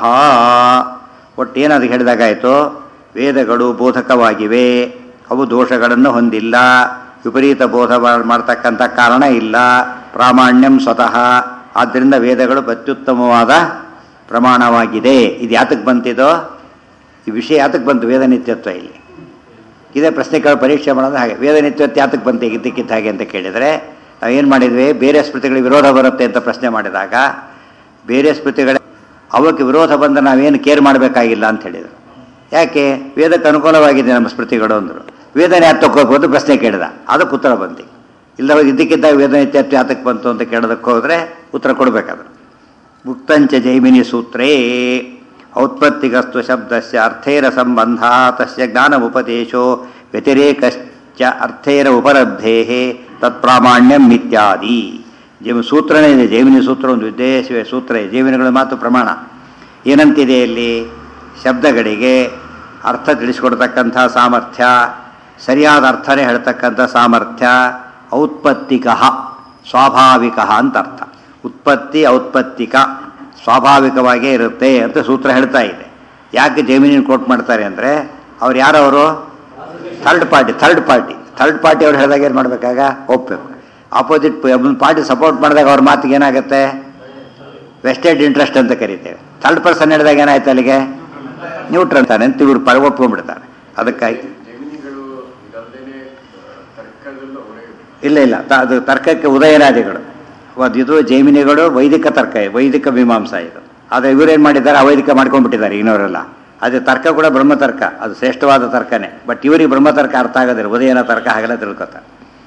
ಒಟ್ಟೇನದು ಹೇಳಿದಾಗಾಯಿತು ವೇದಗಳು ಬೋಧಕವಾಗಿವೆ ಅವು ದೋಷಗಳನ್ನು ಹೊಂದಿಲ್ಲ ವಿಪರೀತ ಬೋಧ ಮಾಡ್- ಮಾಡ್ತಕ್ಕಂಥ ಕಾರಣ ಇಲ್ಲ ಪ್ರಾಮಾಣ್ಯಂ ಸ್ವತಃ ಆದ್ದರಿಂದ ವೇದಗಳು ಅತ್ಯುತ್ತಮವಾದ ಪ್ರಮಾಣವಾಗಿದೆ ಇದು ಯಾತಕ್ಕೆ ಬಂತಿದೋ ಈ ವಿಷಯ ಯಾತಕ್ಕೆ ಬಂತು ವೇದ ನಿತ್ಯತ್ವ ಇಲ್ಲಿ ಇದೇ ಪ್ರಶ್ನೆಗಳು ಪರೀಕ್ಷೆ ಮಾಡೋದು ಹಾಗೆ ವೇದ ನಿತ್ಯತ್ವ ಯಾತಕ್ಕೆ ಬಂತು ಇದ್ದಕ್ಕಿದ್ದ ಹಾಗೆ ಅಂತ ಕೇಳಿದರೆ ನಾವೇನು ಮಾಡಿದ್ವಿ ಬೇರೆ ಸ್ಮೃತಿಗಳಿಗೆ ವಿರೋಧ ಬರುತ್ತೆ ಅಂತ ಪ್ರಶ್ನೆ ಮಾಡಿದಾಗ ಬೇರೆ ಸ್ಮೃತಿಗಳ ಅವಕ್ಕೆ ವಿರೋಧ ಬಂದ ನಾವೇನು ಕೇರ್ ಮಾಡಬೇಕಾಗಿಲ್ಲ ಅಂತ ಹೇಳಿದರು ಯಾಕೆ ವೇದಕ್ಕೆ ಅನುಕೂಲವಾಗಿದೆ ನಮ್ಮ ಸ್ಮೃತಿಗಳು ಅಂದರು ವೇದನೆ ಯಾಕೆ ತಗೋಬೋದು ಪ್ರಶ್ನೆ ಕೇಳಿದ ಅದಕ್ಕೆ ಉತ್ತರ ಬಂತು ಇಲ್ಲ ಇದ್ದಕ್ಕಿದ್ದಾಗ ವೇದ ನಿತ್ಯತ್ವ ಯಾತಕ್ಕೆ ಬಂತು ಅಂತ ಕೇಳೋದಕ್ಕೆ ಹೋದರೆ ಉತ್ತರ ಕೊಡಬೇಕಾದ್ರು ಮುಕ್ತಂಚ ಜೈಮಿನಿ ಸೂತ್ರೇ ಔತ್ಪತ್ತಿಗಸ್ತು ಶಬ್ದಸ್ಯ ಅರ್ಥೇರ ಸಂಬಂಧ ತಸ್ಯ ಜ್ಞಾನಮುಪದೇಶೋ ವ್ಯತಿರೇಕಶ್ಚ ಅರ್ಥೇರ ಉಪಲಬ್ಧೇ ತತ್ಪ್ರಾಮಾಣ್ಯಂ ಇತ್ಯಾದಿ ಜೈಮ ಸೂತ್ರನೇ ಇದೆ ಜೈಮಿನಿ ಸೂತ್ರ ಒಂದು ವಿದೇಶಿಯ ಸೂತ್ರ ಇದೆ ಜೈಮಿನಿಗಳ ಮಾತು ಪ್ರಮಾಣ ಏನಂತಿದೆ ಇಲ್ಲಿ ಶಬ್ದಗಳಿಗೆ ಅರ್ಥ ತಿಳಿಸ್ಕೊಡ್ತಕ್ಕಂಥ ಸಾಮರ್ಥ್ಯ ಸರಿಯಾದ ಅರ್ಥನೇ ಹೇಳ್ತಕ್ಕಂಥ ಸಾಮರ್ಥ್ಯ ಔತ್ಪತ್ತಿಕ ಸ್ವಾಭಾವಿಕ ಅಂತ ಅರ್ಥ ಉತ್ಪತ್ತಿ ಔತ್ಪತ್ತಿಕ ಸ್ವಾಭಾವಿಕವಾಗೇ ಇರುತ್ತೆ ಅಂತ ಸೂತ್ರ ಹೇಳ್ತಾ ಇದೆ ಯಾಕೆ ಜಮೀನಿನ ಕೋಟ್ ಮಾಡ್ತಾರೆ ಅಂದರೆ ಅವ್ರು ಯಾರವರು third party third party third party ಅವ್ರು ಹೇಳಿದಾಗ ಏನು ಮಾಡಬೇಕಾಗ ಒಪ್ಪಬೇಕು ಆಪೋಸಿಟ್ ಒಂದು ಪಾರ್ಟಿ ಸಪೋರ್ಟ್ ಮಾಡಿದಾಗ ಅವ್ರ ಮಾತಿಗೆ ಏನಾಗುತ್ತೆ ವೆಸ್ಟೆಡ್ ಇಂಟ್ರೆಸ್ಟ್ ಅಂತ ಕರಿತೇವೆ ಥರ್ಡ್ ಪರ್ಸನ್ ಹೇಳಿದಾಗ ಏನಾಯ್ತು ಅಲ್ಲಿಗೆ ನ್ಯೂಟ್ರಲ್ ಅಂತಾನೆ ಅಂತ ಇವ್ರು ಪರ ಒಪ್ಕೊಂಡ್ಬಿಡ್ತಾರೆ ಅದಕ್ಕಾಗಿ ಜಮೀನಿಗಳು ಇದಲ್ಲದೆ ತರ್ಕದಲ್ಲೂ ಅವರೇ ಇಲ್ಲ ಇಲ್ಲ ತ- ಅದು ತರ್ಕಕ್ಕೆ ಉದಯನಾದಿಗಳು ಅದು ಇದು ಜೈಮಿನಿಗಳು ವೈದಿಕ ತರ್ಕ ಇದು, ವೈದಿಕ ಮೀಮಾಂಸಾ ಇದು ಆದರೆ ಇವರೇನು ಮಾಡಿದ್ದಾರೆ ಅವೈದಿಕ ಮಾಡ್ಕೊಂಡ್ಬಿಟ್ಟಿದ್ದಾರೆ ಇನ್ನವರೆಲ್ಲ ಅದೇ ತರ್ಕ ಕೂಡ ಬ್ರಹ್ಮತರ್ಕ ಅದು ಶ್ರೇಷ್ಠವಾದ ತರ್ಕನೇ ಬಟ್ ಇವರಿಗೆ ಬ್ರಹ್ಮತರ್ಕ ಅರ್ಥ ಆಗೋದಿಲ್ಲ ಉದಯನ ತರ್ಕ ಹಾಗೆಲ್ಲ ತಿಳ್ಕೊತಾರೆ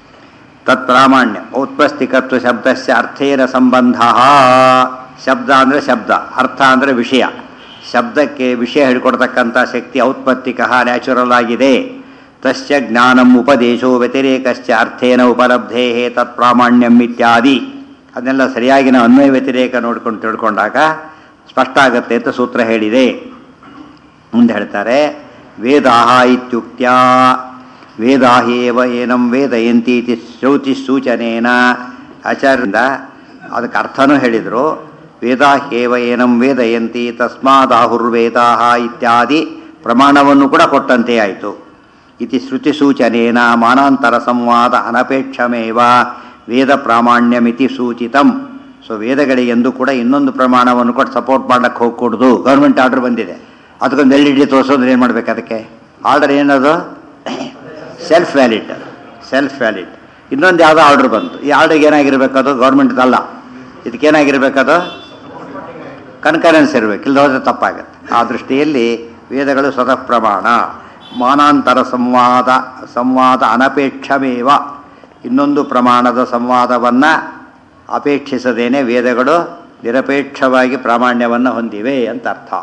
ತತ್ ಪ್ರಾಮಾಣ್ಯ ಔತ್ಪಸ್ತಿಕತ್ವ ಶಬ್ದಸ್ಯ ಅರ್ಥೇನ ಸಂಬಂಧ ಶಬ್ದ ಅಂದರೆ ಶಬ್ದ ಅರ್ಥ ಅಂದರೆ ವಿಷಯ ಶಬ್ದಕ್ಕೆ ವಿಷಯ ಹಿಡ್ಕೊಡ್ತಕ್ಕಂಥ ಶಕ್ತಿ ಔತ್ಪತ್ತಿಕ ನ್ಯಾಚುರಲ್ ಆಗಿದೆ ತಸ್ಯ ಜ್ಞಾನಂ ಉಪದೇಶೋ ವ್ಯತಿರೇಕಶ್ಚ ಅರ್ಥೇನ ಉಪಲಬ್ಧೇ ತತ್ ಪ್ರಾಮಾಣ್ಯಂ ಇತ್ಯಾದಿ ಅದನ್ನೆಲ್ಲ ಸರಿಯಾಗಿ ನಾವು ಅನ್ವಯ ವ್ಯತಿರೇಕ ನೋಡ್ಕೊಂಡು ತಿಳ್ಕೊಂಡಾಗ ಸ್ಪಷ್ಟ ಆಗುತ್ತೆ ಅಂತ ಸೂತ್ರ ಹೇಳಿದೆ ಮುಂದೆ ಹೇಳ್ತಾರೆ ವೇದಾಹ ಇತ್ಯುಕ್ತ್ಯ ವೇದಾಹೇವ ಏನಂ ವೇದಯಂತಿ ಇತಿ ಶ್ರೌತಿ ಸೂಚನೇನ ಆಚಾರ್ಯರಿಂದ ಅದಕ್ಕೆ ಅರ್ಥನೂ ಹೇಳಿದರು ವೇದಾಹೇವ ಏನಂ ವೇದಯಂತಿ ತಸ್ಮಾದಾಹುರ್ವೇದಾಹ ಇತ್ಯಾದಿ ಪ್ರಮಾಣವನ್ನು ಕೂಡ ಕೊಟ್ಟಂತೆ ಆಯಿತು ಇತಿ ಶ್ರುತಿ ಸೂಚನೇನ ಮಾನಾಂತರ ಸಂವಾದ ಅನಪೇಕ್ಷಮೇವ ವೇದ ಪ್ರಾಮಾಣ್ಯಮಿತಿ ಸೂಚಿತಂ ಸೊ ವೇದಗಳಿಗೆಂದು ಕೂಡ ಇನ್ನೊಂದು ಪ್ರಮಾಣವನ್ನು ಕೊಟ್ಟು ಸಪೋರ್ಟ್ ಮಾಡಕ್ಕೆ ಹೋಗ್ಕೊಡ್ದು ಗೌರ್ಮೆಂಟ್ ಆರ್ಡರ್ ಬಂದಿದೆ ಅದಕ್ಕೊಂದು ಎಲ್ ಇ ಡಿ ತೋರಿಸೋದ್ರೆ ಏನು ಮಾಡ್ಬೇಕು ಅದಕ್ಕೆ ಆರ್ಡರ್ ಏನದು ಸೆಲ್ಫ್ ವ್ಯಾಲಿಡ್ ಸೆಲ್ಫ್ ವ್ಯಾಲಿಡ್ ಇನ್ನೊಂದು ಯಾವುದೋ ಆರ್ಡರ್ ಬಂತು ಈ ಆರ್ಡರ್ಗೆ ಏನಾಗಿರ್ಬೇಕು ಅದು ಗೌರ್ಮೆಂಟ್ದಲ್ಲ ಇದಕ್ಕೇನಾಗಿರ್ಬೇಕದು ಕನ್ಕರೆನ್ಸ್ ಇರಬೇಕು ಇಲ್ಲದ ಹೋದರೆ ತಪ್ಪಾಗುತ್ತೆ ಆ ದೃಷ್ಟಿಯಲ್ಲಿ ವೇದಗಳು ಸ್ವತಃ ಪ್ರಮಾಣ ಮಾನಾಂತರ ಸಂವಾದ ಸಂವಾದ ಅನಪೇಕ್ಷಮೇವ ಇನ್ನೊಂದು ಪ್ರಮಾಣದ ಸಂವಾದವನ್ನು ಅಪೇಕ್ಷಿಸದೇನೆ ವೇದಗಳು ನಿರಪೇಕ್ಷವಾಗಿ ಪ್ರಾಮಾಣ್ಯವನ್ನು ಹೊಂದಿವೆ ಅಂತ ಅರ್ಥ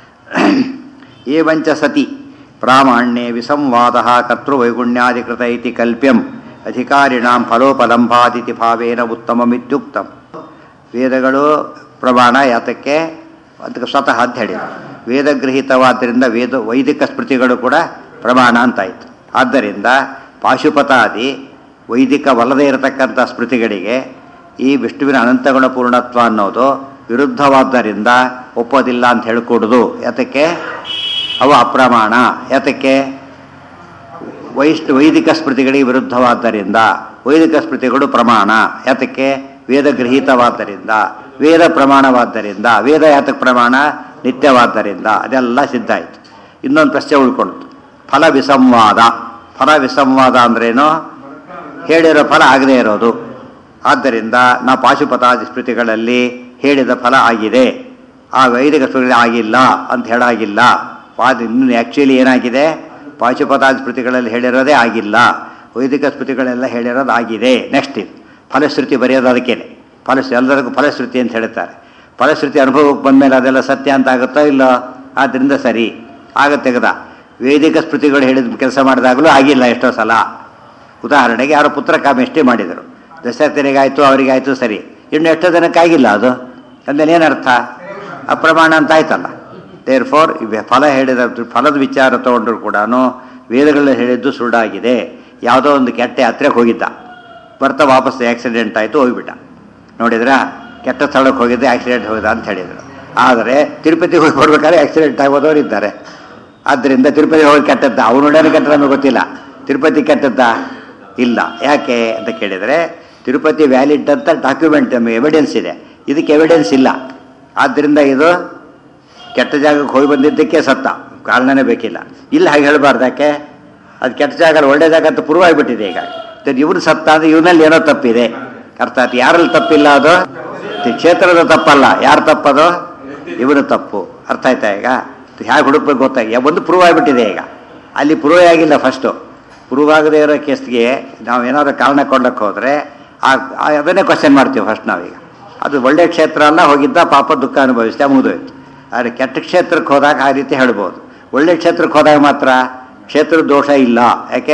ಏವಂಚ ಸತಿ ಪ್ರಾಮಾಣ್ಯೆ ವಿಸಂವಾದ ಕರ್ತೃವೈಗುಣ್ಯಾಧಿಕೃತ ಇತಿ ಕಲ್ಪ್ಯಂ ಅಧಿಕಾರಿಣಾಂ ಫಲೋಪಲಂಭಾದಿತಿ ಭಾವೇನ ಉತ್ತಮಮಿತ್ಯುಕ್ತಂ ವೇದಗಳು ಪ್ರಮಾಣ ಯಾತಕ್ಕೆ ಅದಕ್ಕೆ ಸ್ವತಃ ಅಂತ ಹೇಳಿ ವೇದಗೃಹೀತವಾದ್ದರಿಂದ ವೇದ ವೈದಿಕ ಸ್ಮೃತಿಗಳು ಕೂಡ ಪ್ರಮಾಣ ಅಂತಾಯಿತು ಆದ್ದರಿಂದ ಪಾಶುಪತಾದಿ ವೈದಿಕವಲ್ಲದೇ ಇರತಕ್ಕಂಥ ಸ್ಮೃತಿಗಳಿಗೆ ಈ ವಿಷ್ಣುವಿನ ಅನಂತಗುಣ ಪೂರ್ಣತ್ವ ಅನ್ನೋದು ವಿರುದ್ಧವಾದ್ದರಿಂದ ಒಪ್ಪೋದಿಲ್ಲ ಅಂತ ಹೇಳ್ಕೊಡುದು ಯಾತಕ್ಕೆ ಅವು ಅಪ್ರಮಾಣ ಯಾತಕ್ಕೆ ವೈಷ್ಣು ವೈದಿಕ ಸ್ಮೃತಿಗಳಿಗೆ ವಿರುದ್ಧವಾದ್ದರಿಂದ ವೈದಿಕ ಸ್ಮೃತಿಗಳು ಪ್ರಮಾಣ ಯಾತಕ್ಕೆ ವೇದ ಗೃಹೀತವಾದ್ದರಿಂದ ವೇದ ಪ್ರಮಾಣವಾದ್ದರಿಂದ ವೇದ ಯಾತಕ್ಕೆ ಪ್ರಮಾಣ ನಿತ್ಯವಾದ್ದರಿಂದ ಅದೆಲ್ಲ ಸಿದ್ಧ ಆಯಿತು ಇನ್ನೊಂದು ಪ್ರಶ್ನೆ ಉಳ್ಕೊಳ್ತು ಫಲ ವಿಸಂವಾದ ಫಲ ವಿಸಂವಾದ ಅಂದ್ರೇನು ಹೇಳಿರೋ ಫಲ ಆಗದೇ ಇರೋದು ಆದ್ದರಿಂದ ನಾವು ಪಾಶುಪತಾದಿ ಸ್ಮೃತಿಗಳಲ್ಲಿ ಹೇಳಿದ ಫಲ ಆಗಿದೆ ಆ ವೈದಿಕ ಸ್ಮೃತಿ ಆಗಿಲ್ಲ ಅಂತ ಹೇಳಾಗಿಲ್ಲ ವಾದ ಇನ್ನು ಆ್ಯಕ್ಚುಲಿ ಏನಾಗಿದೆ ಪಾಶುಪತಾದಿ ಸ್ಮೃತಿಗಳಲ್ಲಿ ಹೇಳಿರೋದೇ ಆಗಿಲ್ಲ ವೈದಿಕ ಸ್ಮೃತಿಗಳೆಲ್ಲ ಹೇಳಿರೋದು ಆಗಿದೆ ನೆಕ್ಸ್ಟ್ ಇದು ಫಲಶ್ರುತಿ ಬರೆಯೋದು ಅದಕ್ಕೇನೆ ಫಲಶ್ರುತಿ ಎಲ್ಲರಿಗೂ ಫಲಶ್ರುತಿ ಅಂತ ಹೇಳ್ತಾರೆ ಫಲಶ್ರುತಿ ಅನುಭವಕ್ಕೆ ಬಂದಮೇಲೆ ಅದೆಲ್ಲ ಸತ್ಯ ಅಂತ ಆಗುತ್ತೋ ಇಲ್ಲೋ ಆದ್ದರಿಂದ ಸರಿ ಆಗ ತೆಗೆದ ವೇದಿಕ ಸ್ಮೃತಿಗಳು ಹೇಳಿದ ಕೆಲಸ ಮಾಡಿದಾಗಲೂ ಆಗಿಲ್ಲ ಎಷ್ಟೋ ಸಲ ಉದಾಹರಣೆಗೆ ಯಾರೋ ಪುತ್ರ ಕಾಮೆಷ್ಟೇ ಮಾಡಿದರು ದಶರಥನಿಗಾಯಿತು ಅವರಿಗಾಯಿತು ಸರಿ ಇನ್ನು ಎಷ್ಟೋ ಜನಕ್ಕಾಗಿಲ್ಲ ಅದು ಅಂದಮೇಲೆ ಏನರ್ಥ ಅಪ್ರಮಾಣ ಅಂತ ಆಯ್ತಲ್ಲ ದೇರ್ ಫೋರ್ ಫಲ ಹೇಳಿದ ಫಲದ ವಿಚಾರ ತಗೊಂಡ್ರು ಕೂಡ ವೇದಗಳಲ್ಲಿ ಹೇಳಿದ್ದು ಸುಳ್ಳಾಗಿದೆ ಯಾವುದೋ ಒಂದು ಕೆಟ್ಟ ಯಾತ್ರೆಗೆ ಹೋಗಿದ್ದ ಬರ್ತಾ ವಾಪಸ್ ಆಕ್ಸಿಡೆಂಟ್ ಆಯಿತು ಹೋಗಿಬಿಟ್ಟ ನೋಡಿದ್ರಾ ಕೆಟ್ಟ ಸ್ಥಳಕ್ಕೆ ಹೋಗಿದ್ದೆ ಆಕ್ಸಿಡೆಂಟ್ ಹೋಗಿದ್ದ ಅಂತ ಹೇಳಿದರು ಆದರೆ ತಿರುಪತಿಗೆ ಹೋಗಿ ಬರ್ಬೇಕಾದ್ರೆ ಆಕ್ಸಿಡೆಂಟ್ ಆಗೋದವ್ರು ಇದ್ದಾರೆ ಆದ್ದರಿಂದ ತಿರುಪತಿ ಹೋಗಿ ಕೆಟ್ಟದ್ದ ಅವನು ನೋಡೋಣ ಕೆಟ್ಟ ನಮಗೆ ಗೊತ್ತಿಲ್ಲ ತಿರುಪತಿ ಕೆಟ್ಟದ್ದ ಇಲ್ಲ ಯಾಕೆ ಅಂತ ಕೇಳಿದರೆ ತಿರುಪತಿ ವ್ಯಾಲಿಡ್ ಅಂತ ಡಾಕ್ಯುಮೆಂಟ್ ಎವಿಡೆನ್ಸ್ ಇದೆ ಇದಕ್ಕೆ ಎವಿಡೆನ್ಸ್ ಇಲ್ಲ ಆದ್ದರಿಂದ ಇದು ಕೆಟ್ಟ ಜಾಗಕ್ಕೆ ಹೋಗಿ ಬಂದಿದ್ದಕ್ಕೆ ಸತ್ತ ಕಾರಣನೇ ಬೇಕಿಲ್ಲ ಇಲ್ಲ ಹಾಗೆ ಹೇಳಬಾರ್ದು ಯಾಕೆ ಅದು ಕೆಟ್ಟ ಜಾಗ ಅಲ್ಲ, ಒಳ್ಳೆ ಜಾಗ ಅಂತ ಪ್ರೂವ್ ಆಗಿಬಿಟ್ಟಿದೆ ಈಗ ಇವ್ರು ಸತ್ತ ಅಂದ್ರೆ ಇವನಲ್ಲಿ ಏನೋ ತಪ್ಪಿದೆ ಅರ್ಥ ಆಯ್ತು ಯಾರಲ್ಲಿ ತಪ್ಪಿಲ್ಲ ಅದು ಈ ಕ್ಷೇತ್ರದ ತಪ್ಪಲ್ಲ ಯಾರು ತಪ್ಪದು ಇವನು ತಪ್ಪು ಅರ್ಥ ಆಯ್ತಾ ಈಗ ಹೇಗೆ ಹುಡುಕ್ಬೇಕು ಗೊತ್ತಾಗಿ ಒಂದು ಪ್ರೂವ್ ಆಗಿಬಿಟ್ಟಿದೆ ಈಗ ಅಲ್ಲಿ ಪ್ರೂವ್ ಆಗಿಲ್ಲ ಫಸ್ಟು ಪ್ರೂವ್ ಆಗದೇ ಇರೋ ಕೇಸ್ಗೆ ನಾವು ಏನಾದರೂ ಕಾರಣ ಕೊಂಡಕ್ಕೆ ಹೋದರೆ ಆ ಆ- ಅದನ್ನೇ ಕ್ವಶನ್ ಮಾಡ್ತೀವಿ ಫಸ್ಟ್ ನಾವೀಗ ಅದು ಒಳ್ಳೆ ಕ್ಷೇತ್ರ ಅಲ್ಲ ಹೋಗಿದ್ದ ಪಾಪ ದುಃಖ ಅನುಭವಿಸಿದೆ ಮುಗಿದೋಯ್ತು ಆದರೆ ಕೆಟ್ಟ ಕ್ಷೇತ್ರಕ್ಕೆ ಹೋದಾಗ ಆ ರೀತಿ ಹೇಳ್ಬೋದು ಒಳ್ಳೆ ಕ್ಷೇತ್ರಕ್ಕೆ ಹೋದಾಗ ಮಾತ್ರ ಕ್ಷೇತ್ರ ದೋಷ ಇಲ್ಲ ಯಾಕೆ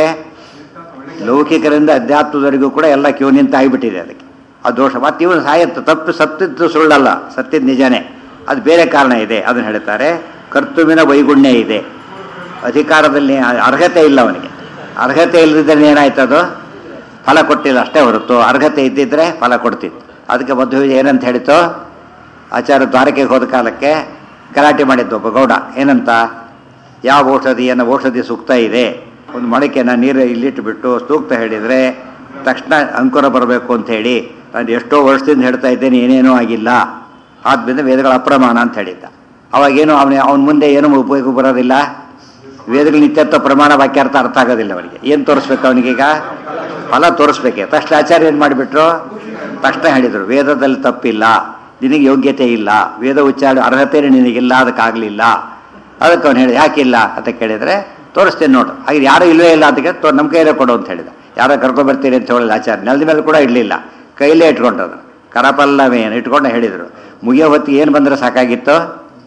ಲೌಕಿಕರಿಂದ ಅಧ್ಯಾತ್ಮದವರೆಗೂ ಕೂಡ ಎಲ್ಲ ಕ್ಯೂ ನಿಂತ ಆಗಿಬಿಟ್ಟಿದೆ ಅದಕ್ಕೆ ಆ ದೋಷ ಮತ್ತೆ ಇವನು ಸಾಯತ್ತು ತಪ್ಪು ಸತ್ತಿದ್ದು ಸುಳ್ಳಲ್ಲ ಸತ್ತಿದ್ದು ನಿಜನೇ ಅದು ಬೇರೆ ಕಾರಣ ಇದೆ ಅದನ್ನು ಹೇಳ್ತಾರೆ ಕರ್ತುವಿನ ವೈಗುಣ್ಯ ಇದೆ ಅಧಿಕಾರದಲ್ಲಿ ಅರ್ಹತೆ ಇಲ್ಲ ಅವನಿಗೆ ಅರ್ಹತೆ ಇಲ್ಲದಿದ್ದರೆ ಏನಾಯ್ತದು ಫಲ ಕೊಟ್ಟಿಲ್ಲ ಅಷ್ಟೇ ಹೊರತು ಅರ್ಹತೆ ಇದ್ದಿದ್ರೆ ಫಲ ಕೊಡ್ತಿತ್ತು ಅದಕ್ಕೆ ಮಧ್ವ ಏನಂತ ಹೇಳಿತು ಆಚಾರ್ಯ ದ್ವಾರಕೆಗೆ ಹೋದ ಕಾಲಕ್ಕೆ ಗಲಾಟೆ ಮಾಡಿದ್ದು ಒಬ್ಬ ಗೌಡ ಏನಂತ ಯಾವ ಔಷಧಿಯನ್ನು ಔಷಧಿ ಸೂಕ್ತ ಇದೆ ಒಂದು ಮೊಳಕೆನ ನೀರು ಇಲ್ಲಿಟ್ಟುಬಿಟ್ಟು ಸೂಕ್ತ ಹೇಳಿದರೆ ತಕ್ಷಣ ಅಂಕುರ ಬರಬೇಕು ಅಂತ ಹೇಳಿ ನಾನು ಎಷ್ಟೋ ವರ್ಷದಿಂದ ಹೇಳ್ತಾ ಇದ್ದೇನೆ ಏನೇನೂ ಆಗಿಲ್ಲ ಆದ್ದರಿಂದ ವೇದಗಳ ಅಪ್ರಮಾಣ ಅಂತ ಹೇಳಿದ್ದ ಅವಾಗೇನು ಅವನ ಅವನ ಮುಂದೆ ಏನೂ ಉಪಯೋಗ ಬರೋದಿಲ್ಲ ವೇದಗಳ ನಿತ್ಯತ್ವ ಪ್ರಮಾಣ ವಾಕ್ಯಾರ್ಥ ಅರ್ಥ ಆಗೋದಿಲ್ಲ ಅವನಿಗೆ ಏನು ತೋರಿಸ್ಬೇಕು ಅವನಿಗೀಗ ಫಲ ತೋರಿಸ್ಬೇಕೆ ತಕ್ಷಣ ಆಚಾರ್ಯ ಏನು ಮಾಡಿಬಿಟ್ರು ತಕ್ಷಣ ಹೇಳಿದರು ವೇದದಲ್ಲಿ ತಪ್ಪಿಲ್ಲ ನಿನಗೆ ಯೋಗ್ಯತೆ ಇಲ್ಲ ವೇದ ಉಚ್ಚಾರ ಅರ್ಹತೆ ನಿನಗಿಲ್ಲ ಅದಕ್ಕಾಗಲಿಲ್ಲ ಅದಕ್ಕೆ ಅವನು ಹೇಳಿ ಯಾಕಿಲ್ಲ ಅಂತ ಕೇಳಿದರೆ ತೋರಿಸ್ತೇನೆ ನೋಡು ಹಾಗೆ ಯಾರೂ ಇಲ್ಲವೇ ಇಲ್ಲ ಅದಕ್ಕೆ ತೋ ನಮ್ಮ ಕೈಯಲ್ಲೇ ಕೊಡು ಅಂತ ಹೇಳಿದ ಯಾರೋ ಕರ್ಕೊಂಡ್ಬರ್ತೀನಿ ಅಂತ ಹೇಳಿಲ್ಲ ಆಚಾರ್ಯ ನೆಲದ ಮೇಲೆ ಕೂಡ ಇಡಲಿಲ್ಲ ಕೈಲೇ ಇಟ್ಕೊಂಡದು ಕರಪಲ್ಲವೇನು ಇಟ್ಕೊಂಡು ಹೇಳಿದರು ಮುಗಿಯೋ ಹೊತ್ತಿಗೆ ಏನು ಬಂದರೆ ಸಾಕಾಗಿತ್ತು